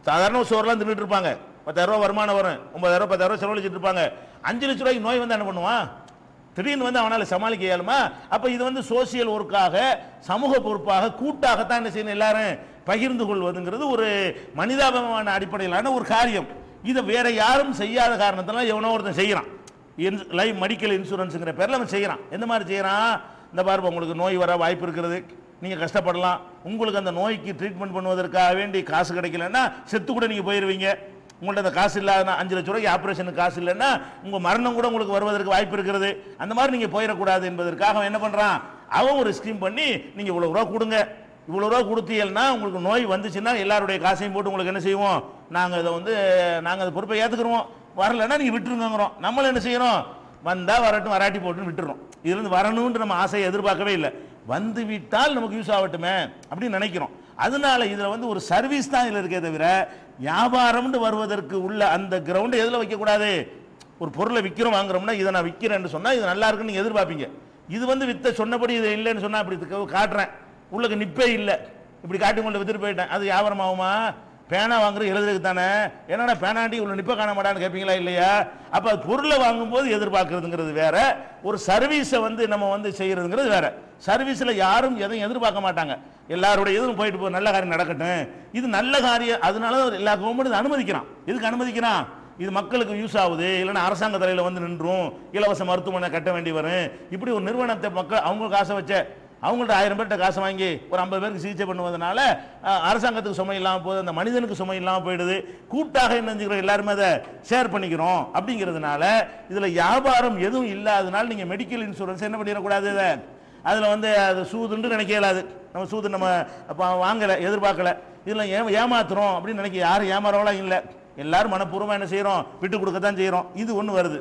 சாதாரண சோறுலாம் தின்னுட்டு இருப்பாங்க பத்தாயிரம் ரூபாய் வருமானம் வரும் ஒன்பதாயிரம் பத்தாயிரம் ரூபாய் செலவழிச்சிட்டு இருப்பாங்க அஞ்சு லட்ச ரூபாய்க்கு நோய் வந்து என்ன பண்ணுவான் திடீர்னு வந்து அவனால சமாளிக்க இயலுமா அப்ப இது வந்து சோசியல் ஒர்க்காக சமூக பொறுப்பாக கூட்டாகத்தான் என்ன செய்யணும் எல்லாரும் பகிர்ந்து கொள்வதுங்கிறது ஒரு மனிதாபமான அடிப்படையிலான ஒரு காரியம் இதை வேற யாரும் செய்யாத காரணத்தினால எவனோ ஒருத்தன் செய்யறான் லைஃப் மெடிக்கல் இன்சூரன்ஸுங்கிற பேர்ல அவன் செய்யறான் எந்த மாதிரி செய்யறான் இந்த பாருப்ப உங்களுக்கு நோய் வர வாய்ப்பு இருக்கிறது நீங்க கஷ்டப்படலாம் உங்களுக்கு அந்த நோய்க்கு ட்ரீட்மெண்ட் பண்ணுவதற்காக வேண்டி காசு கிடைக்கலன்னா செத்து கூட நீங்க போயிருவீங்க உங்கள்ட்ட அந்த காசு இல்லாத அஞ்சு லட்ச ரூபாய்க்கு ஆபரேஷனுக்கு காசு இல்லைன்னா உங்க மரணம் கூட உங்களுக்கு வருவதற்கு வாய்ப்பு இருக்கிறது அந்த மாதிரி நீங்க போயிடக்கூடாது என்பதற்காக அவன் என்ன பண்றான் அவன் ஒரு ஸ்கீம் பண்ணி நீங்க இவ்வளவு ரூபா கொடுங்க இவ்வளவு ரூபா கொடுத்தீங்கன்னா உங்களுக்கு நோய் வந்துச்சுன்னா எல்லாருடைய காசையும் போட்டு உங்களுக்கு என்ன செய்வோம் நாங்க இதை வந்து நாங்க அந்த பொறுப்பை ஏத்துக்கிறோம் வரலைன்னா நீங்க விட்டுருங்கிறோம் நம்மளும் என்ன செய்யறோம் வந்தா வரட்டும் வராட்டி போட்டுன்னு விட்டுறோம் இதுல இருந்து வரணும்னு நம்ம ஆசையை எதிர்பார்க்கவே இல்லை வந்து விட்டால் நமக்கு யூஸ் ஆகட்டுமே அப்படின்னு நினைக்கிறோம் அதனால இதுல வந்து ஒரு சர்வீஸ் தான் இதுல இருக்கே தவிர வியாபாரம்னு வருவதற்கு உள்ள அந்த கிரவுண்ட் எதுல வைக்க கூடாது ஒரு பொருளை விற்கிறோம் வாங்குறோம்னா இதை நான் விற்கிறேன்னு சொன்னா இது நல்லா இருக்குன்னு நீங்க எதிர்பார்ப்பீங்க இது வந்து வித்த சொன்னபடி இது இல்லைன்னு சொன்னா அப்படி இதுக்கு காட்டுறேன் உள்ளுக்கு நிப்பே இல்லை இப்படி காட்டி கொண்டு வித்துட்டு போயிட்டேன் அது வியாபாரம் ஆகுமா பேனா வாங்குறது எழுதுறதுக்கு தானே என்னடா பேனாண்டி இவ்வளோ நிப்ப காண மாட்டான்னு கேட்பீங்களா இல்லையா அப்போ அது பொருளை வாங்கும்போது எதிர்பார்க்கறதுங்கிறது வேற ஒரு சர்வீஸை வந்து நம்ம வந்து செய்யறதுங்கிறது வேற சர்வீஸில் யாரும் எதையும் எதிர்பார்க்க மாட்டாங்க எல்லாருடைய இதுவும் போயிட்டு போ நல்ல காரியம் நடக்கட்டும் இது நல்ல காரியம் அதனால தான் எல்லா கவர்மெண்ட் அனுமதிக்கிறான் எதுக்கு அனுமதிக்கிறான் இது மக்களுக்கு யூஸ் ஆகுது இல்லைன்னா அரசாங்க தலையில் வந்து நின்றும் இலவச மருத்துவமனை கட்ட வேண்டி வரும் இப்படி ஒரு நிறுவனத்தை மக்கள் அவங்க காசை வச்ச அவங்கள்ட்ட ஆயிரம் பேர்கிட்ட காசை வாங்கி ஒரு ஐம்பது பேருக்கு சிகிச்சை பண்ணுவதனால அஹ், அரசாங்கத்துக்கு சுமை இல்லாமல் போகுது அந்த மனிதனுக்கு சுமை இல்லாமல் போயிடுது கூட்டாக என்ன செஞ்சுக்கிறோம் எல்லாருமே அதை ஷேர் பண்ணிக்கிறோம் அப்படிங்கிறதுனால இதில் வியாபாரம் எதுவும் இல்லாதனால நீங்கள் மெடிக்கல் இன்சூரன்ஸ் என்ன பண்ணிடக்கூடாது இதை அதில் வந்து அது சூதுன்னு நினைக்க இயலாது நம்ம சூது நம்ம அப்போ வாங்கலை எதிர்பார்க்கல இதில் ஏ ஏமாத்துறோம் அப்படின்னு நினைக்க யாரும் ஏமாறவங்களாம் இல்லை எல்லாரும் மனப்பூர்வமாக என்ன செய்கிறோம் விட்டு கொடுக்கத்தான் செய்கிறோம் இது ஒன்று வருது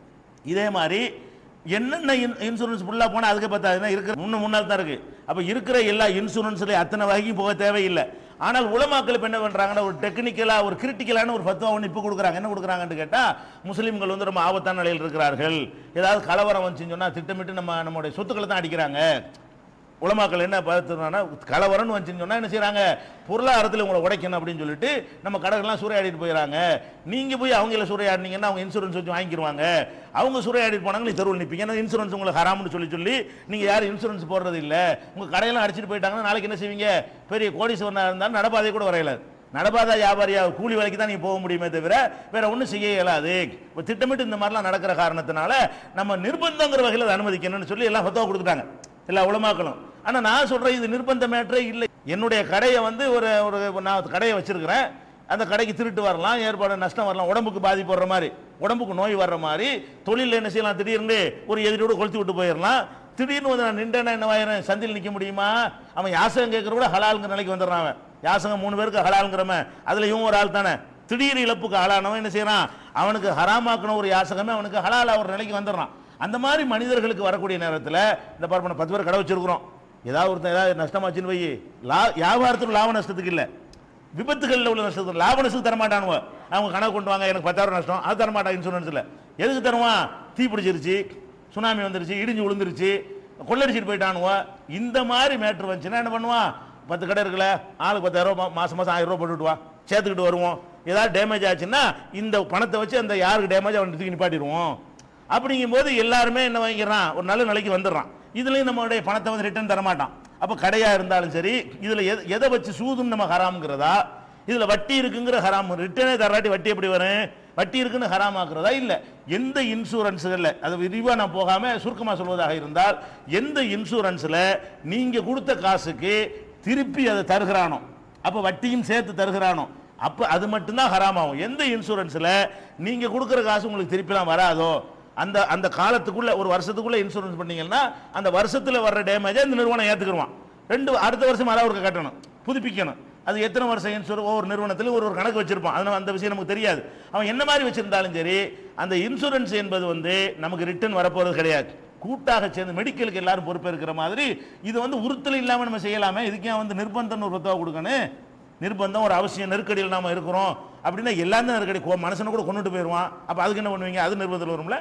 இதே மாதிரி என்னென்ன இன்சூரன்ஸ் ஃபுல்லாக போனால் அதுக்கு பார்த்தாதுன்னா இருக்கிற முன்ன முன்னால் தான் இருக்கு அப்போ இருக்கிற எல்லா இன்சூரன்ஸ்லையும் அத்தனை வகைக்கும் போக தேவையில்லை ஆனால் உலமாக்கள் இப்போ என்ன பண்ணுறாங்கன்னா ஒரு டெக்னிக்கலாக ஒரு கிரிட்டிக்கலான ஒரு ஃபத்துவா ஒன்று இப்போ கொடுக்குறாங்க என்ன கொடுக்குறாங்கன்னு கேட்டால் முஸ்லீம்கள் வந்து ரொம்ப ஆபத்தான நிலையில் இருக்கிறார்கள் ஏதாவது கலவரம் வந்துச்சுன்னு சொன்னால் திட்டமிட்டு நம்ம நம்மளுடைய சொத்துக்களை தான் அடிக்கிறாங்க உலமாக்கள் என்ன பார்த்துனா கலவரம்னு வந்துச்சுன்னு சொன்னா என்ன செய்றாங்க பொருளாதாரத்தில் உங்களை உடைக்கணும் அப்படின்னு சொல்லிட்டு நம்ம கடைகள்லாம் சூறையாடிட்டு போயிடறாங்க நீங்க போய் அவங்கள சூறையாடினீங்கன்னா அவங்க இன்சூரன்ஸ் வச்சு வாங்கிக்கிருவாங்க அவங்க சூறையாடிட்டு போனாங்க நீ தெருவில் நிற்பீங்க ஏன்னா இன்சூரன்ஸ் உங்களுக்கு ஹராம்னு சொல்லி சொல்லி நீங்க யாரும் இன்சூரன்ஸ் போடுறது இல்ல உங்க கடையெல்லாம் அடிச்சிட்டு போயிட்டாங்கன்னா நாளைக்கு என்ன செய்வீங்க பெரிய கோடீஸ்வரனா இருந்தாலும் நடப்பாதை கூட வரையல நடப்பாதா வியாபாரியா கூலி வேலைக்கு தான் நீங்க போக முடியுமே தவிர வேற ஒன்றும் செய்ய இயலாது இப்போ திட்டமிட்டு இந்த மாதிரிலாம் நடக்கிற காரணத்தினால நம்ம நிர்பந்தங்கிற வகையில் அதை அனுமதிக்கணும்னு சொல்லி எல்லாம் ஃபத்தவா கொடுத்துட்டாங்க எல்லா உலமாக்களும் ஆனா நான் சொல்றேன் இது நிர்பந்த மேட்டரே இல்லை என்னுடைய கடையை வந்து ஒரு ஒரு நான் கடையை வச்சிருக்கிறேன் அந்த கடைக்கு திருட்டு வரலாம் ஏற்பாடு நஷ்டம் வரலாம் உடம்புக்கு பாதிப்பு வர்ற மாதிரி உடம்புக்கு நோய் வர்ற மாதிரி தொழில் என்ன செய்யலாம் திடீர்னு ஒரு எதிரியோட கொளுத்தி விட்டு போயிடலாம் திடீர்னு வந்து நான் நின்றேன்னா என்ன ஆயிரம் சந்தில் நிற்க முடியுமா அவன் யாசகம் கேட்கற கூட ஹலாலுங்கிற நிலைக்கு வந்துடுறான் அவன் யாசகம் மூணு பேருக்கு ஹலாலுங்கிறவன் அதுல இவன் ஒரு ஆள் தானே திடீர் இழப்புக்கு ஆளானவன் என்ன செய்யறான் அவனுக்கு ஹராமாக்கின ஒரு யாசகமே அவனுக்கு ஹலாலா ஒரு நிலைக்கு வந்துடுறான் அந்த மாதிரி மனிதர்களுக்கு வரக்கூடிய நேரத்தில் இந்த பார்ப்பன பத்து பேர் கடை வச்சிருக்கிறோம் ஏதாவது ஒருத்தன் ஏதாவது நஷ்டமாச்சுன்னு வை லா வியாபாரத்துக்கு லாப நஷ்டத்துக்கு இல்லை விபத்துகளில் உள்ள நஷ்டத்துக்கு லாப நஷ்டத்துக்கு தரமாட்டானுவ அவங்க கணக்கு கொண்டு வாங்க எனக்கு பத்தாயிரம் நஷ்டம் அது தரமாட்டான் இன்சூரன்ஸில் எதுக்கு தருவான் தீ பிடிச்சிருச்சு சுனாமி வந்துருச்சு இடிஞ்சு விழுந்துருச்சு கொள்ளடிச்சிட்டு போயிட்டானுவ இந்த மாதிரி மேட்ரு வந்துச்சுன்னா என்ன பண்ணுவான் பத்து கடை இருக்குல்ல ஆளுக்கு பத்தாயிரம் ரூபாய் மாசம் மாசம் ஆயிரம் ரூபாய் போட்டுட்டு வா சேர்த்துக்கிட்டு வருவோம் ஏதாவது டேமேஜ் ஆச்சுன்னா இந்த பணத்தை வச்சு அந்த யாருக்கு டேமேஜ் அவன் தூக்கி நிப்பாட்டிடுவோம் அப்படிங்கும்போது எல்லாருமே என்ன வாங்கிக்கிறான் ஒரு நல்ல நிலைக்கு வந்துடுறான் இதுலயும் நம்மளுடைய பணத்தை வந்து ரிட்டர்ன் தர மாட்டான் அப்ப கடையா இருந்தாலும் சரி இதுல எத- எதை வச்சு சூதும் நம்ம ஹராம்ங்கிறதா இதுல வட்டி இருக்குங்கிற ஹராம் ரிட்டர்னே தராட்டி வட்டி எப்படி வரும் வட்டி இருக்குன்னு ஹராம் ஆக்குறதா இல்ல எந்த இன்சூரன்ஸ்கள்ல அது விரிவா நான் போகாம சுருக்கமா சொல்வதாக இருந்தால் எந்த இன்சூரன்ஸ்ல நீங்க கொடுத்த காசுக்கு திருப்பி அதை தருகிறானோ அப்ப வட்டியும் சேர்த்து தருகிறானோ அப்ப அது மட்டும்தான் ஹராம் ஆகும் எந்த இன்சூரன்ஸ்ல நீங்க கொடுக்குற காசு உங்களுக்கு திருப்பிலாம் வராதோ அந்த அந்த காலத்துக்குள்ள ஒரு வருஷத்துக்குள்ள இன்சூரன்ஸ் பண்ணீங்கன்னா அந்த வருஷத்துல வர்ற டேமேஜை இந்த நிறுவனம் ஏத்துக்கிடுவான் ரெண்டு அடுத்த வருஷம் அளவுக்கு கட்டணும் புதுப்பிக்கணும் அது எத்தனை வருஷம் இன்சூரன்ஸ் ஒவ்வொரு நிறுவனத்தில் ஒரு ஒரு கணக்கு வச்சிருப்பான் அதனால அந்த விஷயம் நமக்கு தெரியாது அவன் என்ன மாதிரி வச்சிருந்தாலும் சரி அந்த இன்சூரன்ஸ் என்பது வந்து நமக்கு ரிட்டர்ன் வரப்போறது கிடையாது கூட்டாக சேர்ந்து மெடிக்கலுக்கு எல்லாரும் பொறுப்பு இருக்கிற மாதிரி இது வந்து உறுத்தல் இல்லாம நம்ம செய்யலாமே இதுக்கே வந்து நிர்பந்தம் ஒரு பத்தவா கொடுக்கணும் நிர்பந்தம் ஒரு அவசியம் நெருக்கடியில் நாம இருக்கிறோம் அப்படின்னா எல்லாம் தான் நெருக்கடி கோ- மனுஷனை கூட கொண்டுட்டு போயிடுவான் அப்ப அதுக்கு என்ன பண்ணுவீங்க அது நிர்பந்தத்தில் வரும்ல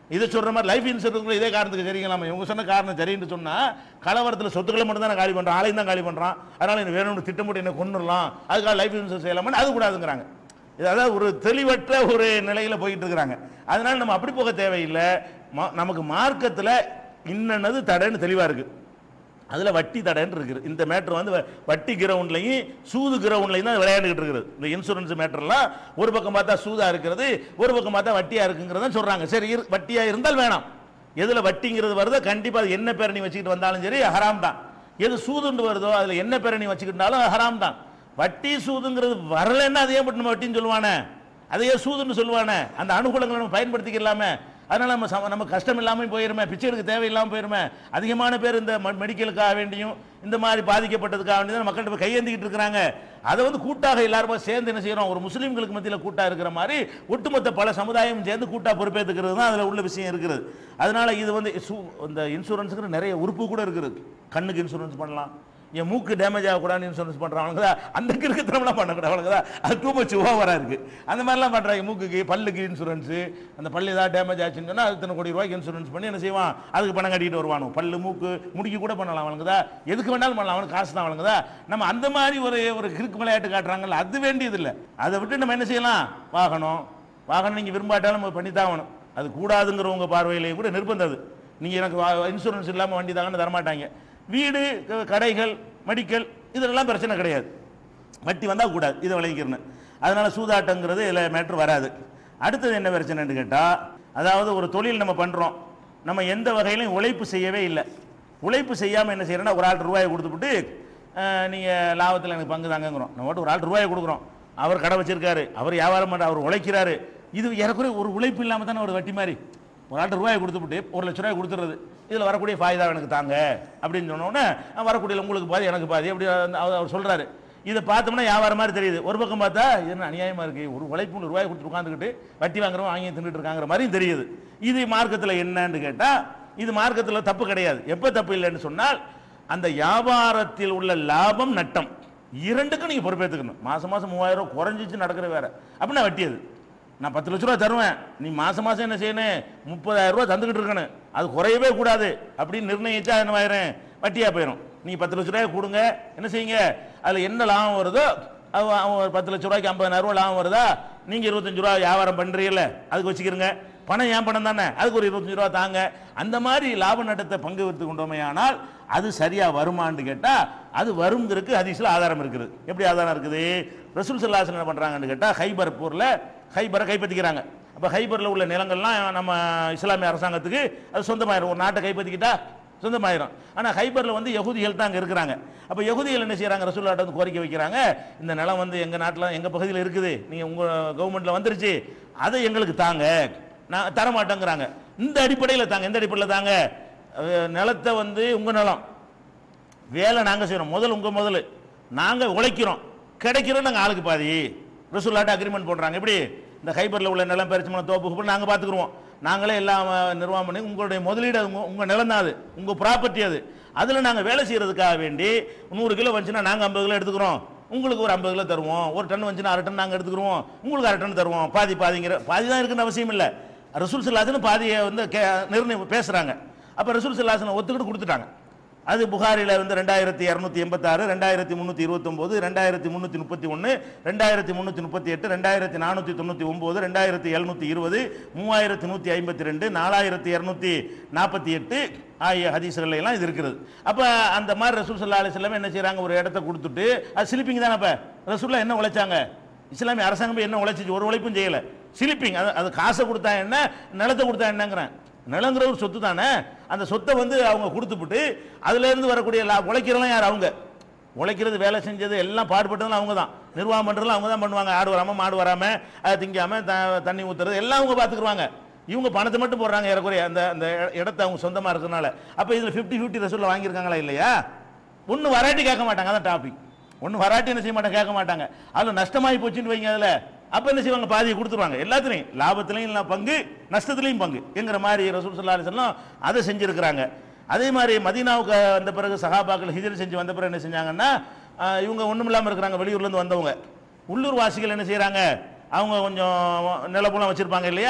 இதை சொல்ற மாதிரி லைஃப் இன்சூரன்ஸ் இதே காரணத்துக்கு சரிங்களாமா இவங்க சொன்ன காரணம் சரின்னு சொன்னா கலவரத்தில் சொத்துக்களை மட்டும் தான் காலி பண்றான் ஆளையும் தான் காலி பண்றான் அதனால என்ன வேணும்னு திட்டமிட்டு என்ன கொண்டுடலாம் அதுக்காக லைஃப் இன்சூரன்ஸ் செய்யலாமா அது கூடாதுங்கிறாங்க இது அதாவது ஒரு தெளிவற்ற ஒரு நிலையில போயிட்டு இருக்கிறாங்க அதனால நம்ம அப்படி போக தேவையில்லை ம- நமக்கு மார்க்கத்துல இன்னது தடைன்னு தெளிவா இருக்கு அதுல வட்டி தடைன்னு இருக்குது இந்த மேட்ரு வந்து வ- வட்டி கிரவுண்ட்லையும் சூது கிரவுண்ட்லையும் தான் விளையாண்டுகிட்டு இருக்குது இந்த இன்சூரன்ஸ் மேட்டர்லாம் ஒரு பக்கம் பார்த்தா சூதா இருக்கிறது ஒரு பக்கம் பார்த்தா வட்டியா இருக்குங்கிறத சொல்றாங்க சரி இரு- வட்டியா இருந்தால் வேணாம் எதுல வட்டிங்கிறது வருதோ கண்டிப்பா அது என்ன பேரை நீ வச்சுக்கிட்டு வந்தாலும் சரி ஹராம் தான் எது சூதுண்டு வருதோ அதுல என்ன பேரை நீ வச்சுக்கிட்டாலும் ஹராம் தான் வட்டி சூதுங்கிறது வரலைன்னா அதே மட்டும் நம்ம வட்டின்னு சொல்லுவானே அதையே சூதுன்னு சொல்லுவானே அந்த அனுகூலங்களை நம்ம பயன்படுத்திக்கலாமே அதனால நம்ம சம- நம்ம கஷ்டம் இல்லாமல் போயிருமே பிச்சை எடுக்க தேவையில்லாமல் போயிருமே அதிகமான பேர் இந்த ம- மெடிக்கலுக்காக வேண்டியும் இந்த மாதிரி பாதிக்கப்பட்டதுக்காக வேண்டியும் தான் மக்கள்கிட்ட போய் கையேந்திக்கிட்டு இருக்கிறாங்க அதை வந்து கூட்டாக எல்லாருமே சேர்ந்து என்ன செய்யறோம் ஒரு முஸ்லீம்களுக்கு மத்தியில் கூட்டா இருக்கிற மாதிரி ஒட்டுமொத்த பல சமுதாயம் சேர்ந்து கூட்டா பொறுப்பேற்றுக்கிறது தான் அதில் உள்ள விஷயம் இருக்கிறது அதனால இது வந்து சு- இந்த இன்சூரன்ஸுங்கிற நிறைய உறுப்பு கூட இருக்குது கண்ணுக்கு இன்சூரன்ஸ் பண்ணலாம் என் மூக்கு டேமேஜ் ஆகக்கூடாதுன்னு இன்சூரன்ஸ் பண்ணுறவங்க தான் அந்த கிறுக்குத்தனம்லாம் பண்ணக்கூடாது தான் அது டூ மச் ஓவராக இருக்குது அந்த மாதிரிலாம் பண்ணுறாங்க மூக்குக்கு பல்லுக்கு இன்சூரன்ஸு அந்த பல்லு ஏதாவது டேமேஜ் ஆச்சுன்னு சொன்னால் அது இத்தனை கோடி ரூபாய்க்கு இன்சூரன்ஸ் பண்ணி என்ன செய்வான் அதுக்கு பணம் கட்டிட்டு வருவானு பல்லு மூக்கு முடிக்கு கூட பண்ணலாம் அவனுக்குதா எதுக்கு வேணாலும் பண்ணலாம் அவனுக்கு காசு தான் அவனுக்குதா நம்ம அந்த மாதிரி ஒரு ஒரு கிறுக்கு விளையாட்டு காட்டுறாங்கல்ல அது வேண்டியது இல்லை அதை விட்டு நம்ம என்ன செய்யலாம் வாகனம் வாகனம் நீங்கள் விரும்பாட்டாலும் நம்ம பண்ணித்தான் ஆகணும் அது கூடாதுங்கிறவங்க பார்வையிலேயே கூட நிர்பந்தம் அது நீங்கள் எனக்கு இன்சூரன்ஸ் இல்லாமல் வண்டி தாங்கன்னு தரமாட்டாங்க வீடு க- கடைகள் மெடிக்கல் இதெல்லாம் பிரச்சனை கிடையாது வட்டி வந்தால் கூடாது இதை விளைவிக்கிறேன்னு அதனால சூதாட்டங்கிறது இதில் மேட்ரு வராது அடுத்தது என்ன பிரச்சனைன்னு கேட்டால் அதாவது ஒரு தொழில் நம்ம பண்ணுறோம் நம்ம எந்த வகையிலும் உழைப்பு செய்யவே இல்லை உழைப்பு செய்யாமல் என்ன செய்யறோம்னா ஒரு ஆள் ரூபாயை கொடுத்துப்புட்டு நீங்கள் லாபத்தில் எனக்கு பங்கு தாங்கங்கிறோம் நம்ம மட்டும் ஒரு ஆள் ரூபாயை கொடுக்குறோம் அவர் கடை வச்சிருக்காரு அவர் வியாபாரம் பண்ணுற அவர் உழைக்கிறாரு இது ஏறக்குறைய ஒரு உழைப்பு இல்லாமல் தானே ஒரு வட்டி மாதிரி ஒரு ஆள்கிட்ட ரூபாயை கொடுத்துப்புட்டு ஒரு லட்ச ரூபாய் கொடுத்துறது இதில் வரக்கூடிய ஃபாய்தா எனக்கு தாங்க அப்படின்னு சொன்ன உடனே அஹ் வரக்கூடிய உங்களுக்கு பாதி எனக்கு பாதி அப்படி அந்த அவர் அவர் சொல்கிறாரு இதை பார்த்தோம்னா வியாபாரம் மாதிரி தெரியுது ஒரு பக்கம் பார்த்தா இது என்ன அநியாயமாக இருக்குது ஒரு உழைப்பு ரூபாய் கொடுத்து உட்காந்துக்கிட்டு வட்டி வாங்குறவன் வாங்கி தின்னுட்டு இருக்காங்கிற மாதிரியும் தெரியுது இது மார்க்கத்தில் என்னன்னு கேட்டால் இது மார்க்கத்தில் தப்பு கிடையாது எப்போ தப்பு இல்லைன்னு சொன்னால் அந்த வியாபாரத்தில் உள்ள லாபம் நட்டம் இரண்டுக்கும் நீங்கள் பொறுப்பேற்றுக்கணும் மாதம் மாதம் மூவாயிரம் ரூபாய் குறைஞ்சிச்சு நடக்கிற வேற அப்படின்னா வட்டி அது நான் பத்து லட்ச ரூபா தருவேன் நீ மாசம் மாசம் என்ன செய்யணும் முப்பதாயிரம் ரூபா தந்துக்கிட்டு இருக்கணும் அது குறையவே கூடாது அப்படின்னு நிர்ணயிச்சா என்ன ஆயிரும் வட்டியா போயிடும் நீ பத்து லட்ச ரூபாய் கொடுங்க என்ன செய்யுங்க அதுல என்ன லாபம் வருதோ அது அவன் ஒரு பத்து லட்ச ரூபாய்க்கு ஐம்பதாயிரம் ரூபா லாபம் வருதா நீங்க இருபத்தஞ்சு ரூபா வியாபாரம் பண்றீங்கல்ல அதுக்கு வச்சுக்கிறங்க பணம் ஏன் பணம் தானே அதுக்கு ஒரு இருபத்தஞ்சு ரூபா தாங்க அந்த மாதிரி லாப நட்டத்தை பங்கு வைத்து கொண்டோமே ஆனால் அது சரியா வருமான்னு கேட்டா அது வருங்கிறதுக்கு ஹதீஸ்ல ஆதாரம் இருக்குது எப்படி ஆதாரம் இருக்குது ரசூல் சல்லாஸ் என்ன பண்றாங்கன்னு கேட்டா ஹைபர் போர்ல ஹைபரை கைப்பற்றிக்கிறாங்க அப்ப ஹைபர்ல உள்ள நிலங்கள்லாம் நம்ம இஸ்லாமிய அரசாங்கத்துக்கு அது சொந்தமாயிரும் ஒரு நாட்டை கைப்பற்றிக்கிட்டா சொந்தமாயிரும் ஆனா ஹைபர்ல வந்து யகுதிகள் தான் அங்க இருக்கிறாங்க அப்ப யகுதிகள் என்ன செய்றாங்க ரசூல்லாட்ட வந்து கோரிக்கை வைக்கிறாங்க இந்த நிலம் வந்து எங்க நாட்டுல எங்க பகுதியில் இருக்குது நீங்க உங்க கவர்மெண்ட்ல வந்துருச்சு அதை எங்களுக்கு தாங்க நான் தர மாட்டேங்கிறாங்க இந்த அடிப்படையில் தாங்க எந்த அடிப்படையில் தாங்க அஹ் நிலத்தை வந்து உங்க நிலம் வேலை நாங்க செய்றோம் முதல் உங்க முதல் நாங்க உழைக்கிறோம் கிடைக்கிறோம் நாங்க ஆளுக்கு பாதி ரசூல்லாட்ட அக்ரிமெண்ட் போடுறாங்க எப்படி இந்த ஹைபர்ல உள்ள நிலம் பரிச்சமான தோப்பு கீப்பு நாங்க பாத்துக்குருவோம் நாங்களே எல்லாம் அஹ், நிர்வாகம் பண்ணி உங்களுடைய முதலீடு அது உங்க- உங்க நிலம் தான் அது உங்க ப்ராப்பர்ட்டி அது அதுல நாங்க வேலை செய்யறதுக்காக வேண்டி நூறு கிலோ வந்துச்சுன்னா நாங்க ஐம்பது கிலோ எடுத்துக்கிறோம் உங்களுக்கு ஒரு ஐம்பது கிலோ தருவோம் ஒரு டன் வந்துச்சுன்னா அரை டன் நாங்க எடுத்துக்கிறோம் உங்களுக்கு அரை டன் தருவோம் பாதி பாதிங்கிற பாதி தான் இருக்குன்னு அவசியம் இல்லை ரசூல் சல்லாசன் பாதியை வந்து கே நிர்ணயம் பேசுறாங்க அப்ப ரசூல் சல்லாசன் ஒத்துக்கிட்டு கொடுத்துட்டாங்க அது புகாரில வந்து ரெண்டாயிரத்தி இரநூத்தி எண்பத்தாறு ரெண்டாயிரத்தி முந்நூற்றி இருபத்தொம்போது ரெண்டாயிரத்தி முந்நூற்றி முப்பத்தி ஒன்று ரெண்டாயிரத்தி முந்நூற்றி முப்பத்தி எட்டு ரெண்டாயிரத்தி நானூற்றி தொண்ணூற்றி ஒம்பது ரெண்டாயிரத்தி எழுநூற்றி இருபது மூவாயிரத்தி நூற்றி ஐம்பத்தி ரெண்டு நாலாயிரத்தி இரநூத்தி நாற்பத்தி எட்டு ஆகிய ஹதீஸ்கள் எல்லாம் இது இருக்குது அப்போ அந்த மாதிரி ரசூல் சல்லா அலிஸ்லாம் என்ன செய்கிறாங்க ஒரு இடத்த கொடுத்துட்டு அது ஸ்லிப்பிங் தானே அப்போ ரசூல்லா என்ன உழைச்சாங்க இஸ்லாமிய அரசாங்கம் போய் என்ன உழைச்சிச்சு ஒரு உழைப்பும் செய்யலை ஸ்லிப்பிங் அது அது காசை கொடுத்தா என்ன நிலத்தை கொடுத்தா என்னங்கிறேன் நிலங்கிற ஒரு சொத்து தானே அந்த சொத்தை வந்து அவங்க கொடுத்துப்புட்டு அதுல இருந்து வரக்கூடிய லா- உழைக்கிறவங்க யார் அவங்க உழைக்கிறது வேலை செஞ்சது எல்லாம் பாடுபட்டதும் அவங்க தான் நிர்வாகம் பண்றதுலாம் அவங்க தான் பண்ணுவாங்க ஆடு வராம மாடு வராம அதை திங்காம த- தண்ணி ஊத்துறது எல்லாம் அவங்க பார்த்துக்குருவாங்க இவங்க பணத்தை மட்டும் போடுறாங்க ஏறக்குறைய அந்த அந்த இடத்த அவங்க சொந்தமா இருக்கிறனால அப்ப இதுல 50 50 ரசூல்ல வாங்கியிருக்காங்களா இல்லையா ஒண்ணு வராட்டி கேட்க மாட்டாங்க அதான் டாபிக் ஒண்ணு வராட்டி என்ன செய்ய மாட்டாங்க கேட்க மாட்டாங்க அதுல நஷ்டமாயி போச்சுன்னு வைங்க அதுல அப்ப என்ன செய்வாங்க பாதியை கொடுத்துருவாங்க எல்லாத்துலயும் லாபத்திலையும் இல்ல பங்கு நஷ்டத்திலையும் பங்கு என்கிற மாதிரி ரசூல் ஸல்லல்லாஹு அலைஹி வஸல்லம் அதை செஞ்சிருக்கிறாங்க அதே மாதிரி மதீனாவுக்கு வந்த பிறகு சஹாபாக்கள் ஹிஜ்ரத் செஞ்சு வந்த பிறகு என்ன செஞ்சாங்கன்னா ஆஹ், இவங்க ஒண்ணும் இல்லாம இருக்கிறாங்க வெளியூர்ல இருந்து வந்தவங்க உள்ளூர் வாசிகள் என்ன செய்றாங்க அவங்க கொஞ்சம் நிலப்புலம் வச்சிருப்பாங்க இல்லையா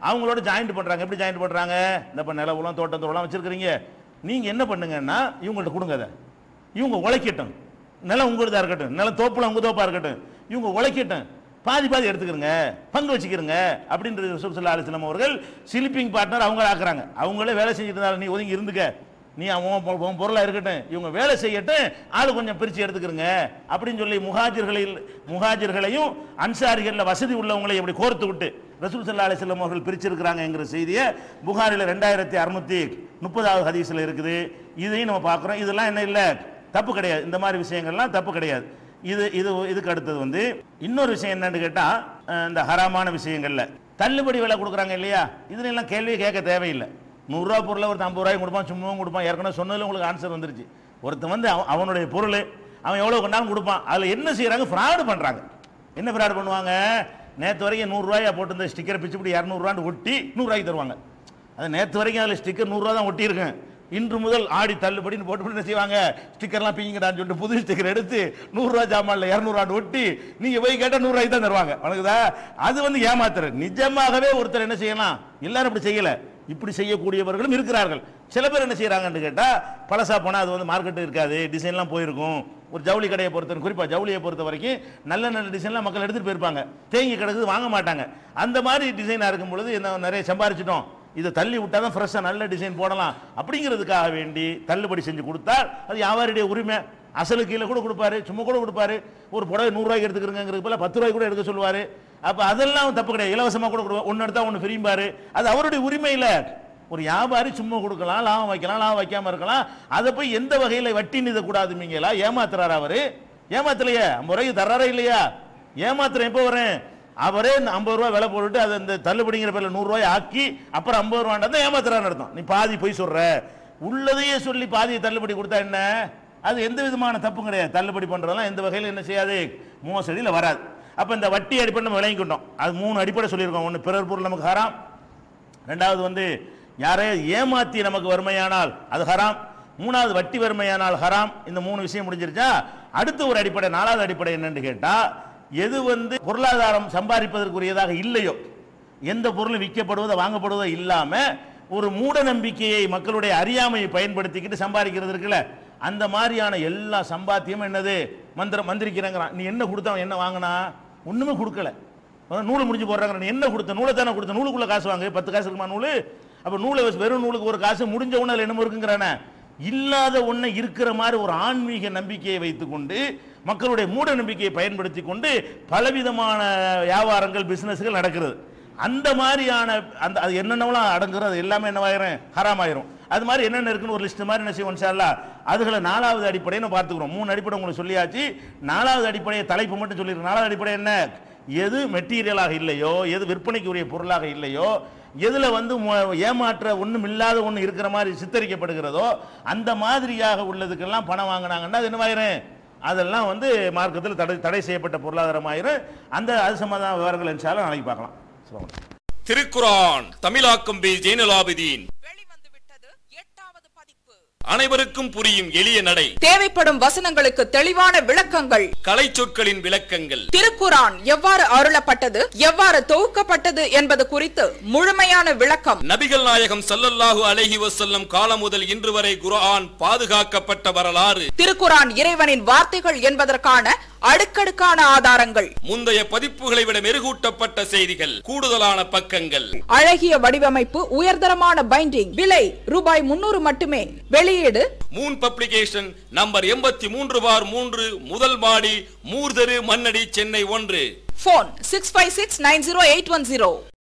அவங்களோட ஜாயிண்ட் பண்றாங்க எப்படி ஜாயிண்ட் பண்றாங்க இந்த இப்ப நிலவுலாம் தோட்டம் தோட்டம் வச்சிருக்கிறீங்க நீங்க என்ன பண்ணுங்கன்னா இவங்கள்ட்ட கொடுங்க அதை இவங்க உழைக்கட்டும் நிலம் உங்களுதா இருக்கட்டும் நிலம் தோப்புல உங்க தோப்பா இருக்கட்டும் இவங்க உழைக்கட்டும் பாதி பாதி எடுத்துக்கிறங்க பங்கு வச்சுக்கிறங்க அப்படின்றது ரசூல் ஸல்லல்லாஹு அலைஹி வஸல்லம் அவர்கள் ஸ்லீப்பிங் பார்ட்னர் அவங்க ஆக்குறாங்க அவங்களே வேலை செஞ்சுட்டு இருந்தாலும் நீ ஒதுங்கி இருந்துக்க நீ அவன் பொ- உன் பொருளா இருக்கட்டும் இவங்க வேலை செய்யட்டும் ஆளு கொஞ்சம் பிரிச்சு எடுத்துக்கிறங்க அப்படின்னு சொல்லி முஹாஜர்களில் முஹாஜர்களையும் அன்சாரிகளில் வசதி உள்ளவங்களை இப்படி கோர்த்து விட்டு ரசூல் ஸல்லல்லாஹு அலைஹி வஸல்லம் அவர்கள் பிரிச்சிருக்கிறாங்கங்கிற செய்தியை புகாரில் ரெண்டாயிரத்தி அறுநூத்தி முப்பதாவது ஹதீஸ்ல இருக்குது இதையும் நம்ம பார்க்குறோம் இதெல்லாம் என்ன இல்லை தப்பு கிடையாது இந்த மாதிரி விஷயங்கள்லாம் தப்பு கிடையாது இது இது இதுக்கு அடுத்தது வந்து இன்னொரு விஷயம் என்னன்னு கேட்டா அஹ், இந்த ஹராமான விஷயங்கள்ல தள்ளுபடி விலை கொடுக்குறாங்க இல்லையா இதுல எல்லாம் கேள்வியே கேட்க தேவையில்லை நூறுரூவா பொருளை ஒருத்தன் ஐம்பது ரூபாய்க்கு கொடுப்பான் சும்மாவும் கொடுப்பான் ஏற்கனவே சொன்னதுல உங்களுக்கு ஆன்சர் வந்துருச்சு ஒருத்தன் வந்து அவன் அவனுடைய பொருள் அவன் எவ்வளோ கொண்டாலும் கொடுப்பான் அதில் என்ன செய்கிறாங்க ஃப்ராடு பண்ணுறாங்க என்ன ஃப்ராடு பண்ணுவாங்க நேற்று வரைக்கும் நூறுரூவாயா போட்டு இந்த ஸ்டிக்கரை பிச்சு இப்படி இரநூறுவான்னு ஒட்டி நூறுரூவாய்க்கு தருவாங்க அது நேற்று வரைக்கும் அதில் ஸ்டிக்கர் நூறுரூவா தான் ஒட்டியிருக்கேன் இன்று முதல் ஆடி தள்ளுபடின்னு போட்டு என்ன செய்வாங்க ஸ்டிக்கர்லாம் பீங்கடான்னு சொல்லிட்டு புது ஸ்டிக்கர் எடுத்து நூறுரூவா ஜாமான்ல இரநூறுவான்னு ஒட்டி நீங்க போய் கேட்டால் நூறுரூவாய்க்கு தான் தருவாங்க உனக்குதா அது வந்து ஏமாத்துற நிஜமாகவே ஒருத்தர் என்ன செய்யலாம் எல்லாரும் இப்படி செய்யல இப்படி செய்யக்கூடியவர்களும் இருக்கிறார்கள் சில பேர் என்ன செய்யறாங்கன்னு கேட்டா பழசா போனா அது வந்து மார்க்கெட் இருக்காது டிசைன்லாம் போயிருக்கும் ஒரு ஜவுளி கடையை பொறுத்த குறிப்பா ஜவுளியை பொறுத்த வரைக்கும் நல்ல நல்ல டிசைன்லாம் மக்கள் எடுத்துட்டு போயிருப்பாங்க தேங்கி கிடக்குது வாங்க மாட்டாங்க அந்த மாதிரி டிசைனா இருக்கும் பொழுது என்ன நிறைய சம்பாரிச்சிட்டோம் இதை தள்ளி விட்டா தான் ஃப்ரெஷ்ஷாக நல்ல டிசைன் போடலாம் அப்படிங்கிறதுக்காக வேண்டி தள்ளுபடி செஞ்சு கொடுத்தால் அது வியாபாரியுடைய உரிமை அசலு கீழே கூட கொடுப்பாரு சும்மா கூட கொடுப்பாரு ஒரு புடவை நூறுரூவாய்க்கு எடுத்துக்கிறங்கிறது போல பத்து ரூபாய்க்கு கூட எடுக்க சொல்லுவாரு அப்போ அதெல்லாம் தப்பு கிடையாது இலவசமாக கூட கொடுப்பா ஒன்று எடுத்தா ஒன்று பிரியும்பாரு அது அவருடைய உரிமையில் ஒரு வியாபாரி சும்மா கொடுக்கலாம் லாபம் வைக்கலாம் லாபம் வைக்காம இருக்கலாம் அதை போய் எந்த வகையில் வட்டி நிதக்கூடாதுமீங்களா ஏமாத்துறாரு அவரு ஏமாத்தலையே ஐம்பது ரூபாய்க்கு தர்றாரா இல்லையா ஏமாத்துறேன் எப்போ வரேன் அவரே இந்த ஐம்பது ரூபா விலை போட்டுட்டு அதை இந்த தள்ளுபடிங்கிற பேரில் நூறுரூவாய் ஆக்கி அப்புறம் ஐம்பது ரூபாண்டா தான் ஏமாத்துறான்னு அர்த்தம் நீ பாதி போய் சொல்ற உள்ளதையே சொல்லி பாதியை தள்ளுபடி கொடுத்தா என்ன அது எந்த விதமான தப்பும் கிடையாது தள்ளுபடி பண்றதெல்லாம் எந்த வகையில் என்ன செய்யாது மோசடியில் வராது அப்போ இந்த வட்டி அடிப்படை நம்ம விளங்கிக்கிட்டோம் அது மூணு அடிப்படை சொல்லியிருக்கோம் ஒன்று பிறர் பொருள் நமக்கு ஹராம் ரெண்டாவது வந்து யாரையும் ஏமாத்தி நமக்கு வறுமையானால் அது ஹராம் மூணாவது வட்டி வறுமையானால் ஹராம் இந்த மூணு விஷயம் முடிஞ்சிருச்சா அடுத்த ஒரு அடிப்படை நாலாவது அடிப்படை என்னன்னு கேட்டா எது வந்து பொருளாதாரம் சம்பாதிப்பதற்குரியதாக இல்லையோ எந்த பொருளும் விற்கப்படுவதோ வாங்கப்படுவதோ இல்லாம ஒரு மூட நம்பிக்கையை மக்களுடைய அறியாமையை பயன்படுத்திக்கிட்டு சம்பாதிக்கிறது இருக்குல்ல அந்த மாதிரியான எல்லா சம்பாத்தியமும் என்னது மந்திரம் மந்திரிக்கிறேங்கிறான் நீ என்ன கொடுத்தா அவன் என்ன வாங்கினா ஒண்ணுமே கொடுக்கல அதான் நூல் முடிஞ்சு போடுறாங்க நீ என்ன கொடுத்த நூலை தானே கொடுத்த நூலுக்குள்ள காசு வாங்கு பத்து காசு இருக்குமா நூல் அப்ப நூலை வச்சு வெறும் நூலுக்கு ஒரு காசு முடிஞ்ச உடனே அதுல என்னமோ இருக்குங்கிறானே இல்லாத ஒண்ணை இருக்கிற மாதிரி ஒரு ஆன்மீக நம்பிக்கையை வைத்துக்கொண்டு மக்களுடைய மூட நம்பிக்கையை பயன்படுத்தி கொண்டு பலவிதமான வியாபாரங்கள் பிசினஸ்கள் நடக்கிறது அந்த மாதிரியான அந்த அது என்னென்னலாம் அடங்குறது அது எல்லாமே என்னவாயிரும் ஹராமாயிரும் அது மாதிரி என்னென்ன இருக்குன்னு ஒரு லிஸ்ட் மாதிரி என்ன செய்வோம் இன்ஷா அதுகளை நாலாவது அடிப்படையை நம்ம பார்த்துக்கிறோம் மூணு அடிப்படை உங்களுக்கு சொல்லியாச்சு நாலாவது அடிப்படையை தலைப்பு மட்டும் சொல்லியிருக்கோம் நாலாவது அடிப்படை என்ன எது மெட்டீரியலாக இல்லையோ எது விற்பனைக்கு உரிய பொருளாக இல்லையோ எதுல வந்து மு- ஏமாற்ற ஒண்ணும் இல்லாத ஒண்ணு இருக்கிற மாதிரி சித்தரிக்கப்படுகிறதோ அந்த மாதிரியாக உள்ளதுக்கெல்லாம் பணம் வாங்கினாங்கன்னா அது என்னவாயிரும் அதெல்லாம் வந்து மார்க்கத்தில் தடை தடை செய்யப்பட்ட பொருளாதாரமாயிரும் அந்த அது சம்பந்தமான விவரங்கள் இன்ஷால்லா நாளைக்கு பார்க்கலாம் அஸ்ஸலாமு அலைக்கும். திருக்குரான் தமிழாக்கம் பி ஜெயினலாபிதீன் வெளிவந்து விட்டது எட்டாவது பதிப்பு அனைவருக்கும் புரியும் எளிய நடை தேவைப்படும் வசனங்களுக்கு தெளிவான விளக்கங்கள் கலை சொற்களின் விளக்கங்கள் திருக்குரான் எவ்வாறு அருளப்பட்டது எவ்வாறு தொகுக்கப்பட்டது என்பது குறித்து முழுமையான விளக்கம் நபிகள் நாயகம் ஸல்லல்லாஹு அலைஹி வஸல்லம் காலம் முதல் இன்று வரை குர்ஆன் பாதுகாக்கப்பட்ட வரலாறு திருக்குரான் இறைவனின் வார்த்தைகள் என்பதற்கான அடுக்கடுக்கான ஆதாரங்கள் முந்தைய பதிப்புகளை விட மெருகூட்டப்பட்ட செய்திகள் கூடுதலான பக்கங்கள் அழகிய வடிவமைப்பு உயர்தரமான பைண்டிங் விலை ரூபாய் முன்னூறு மட்டுமே வெளியீடு மூன் பப்ளிகேஷன் நம்பர் எண்பத்தி மூன்று பார் மூன்று முதல் மாடி மூர்தரு மன்னடி சென்னை ஒன்று phone six five six nine zero eight one zero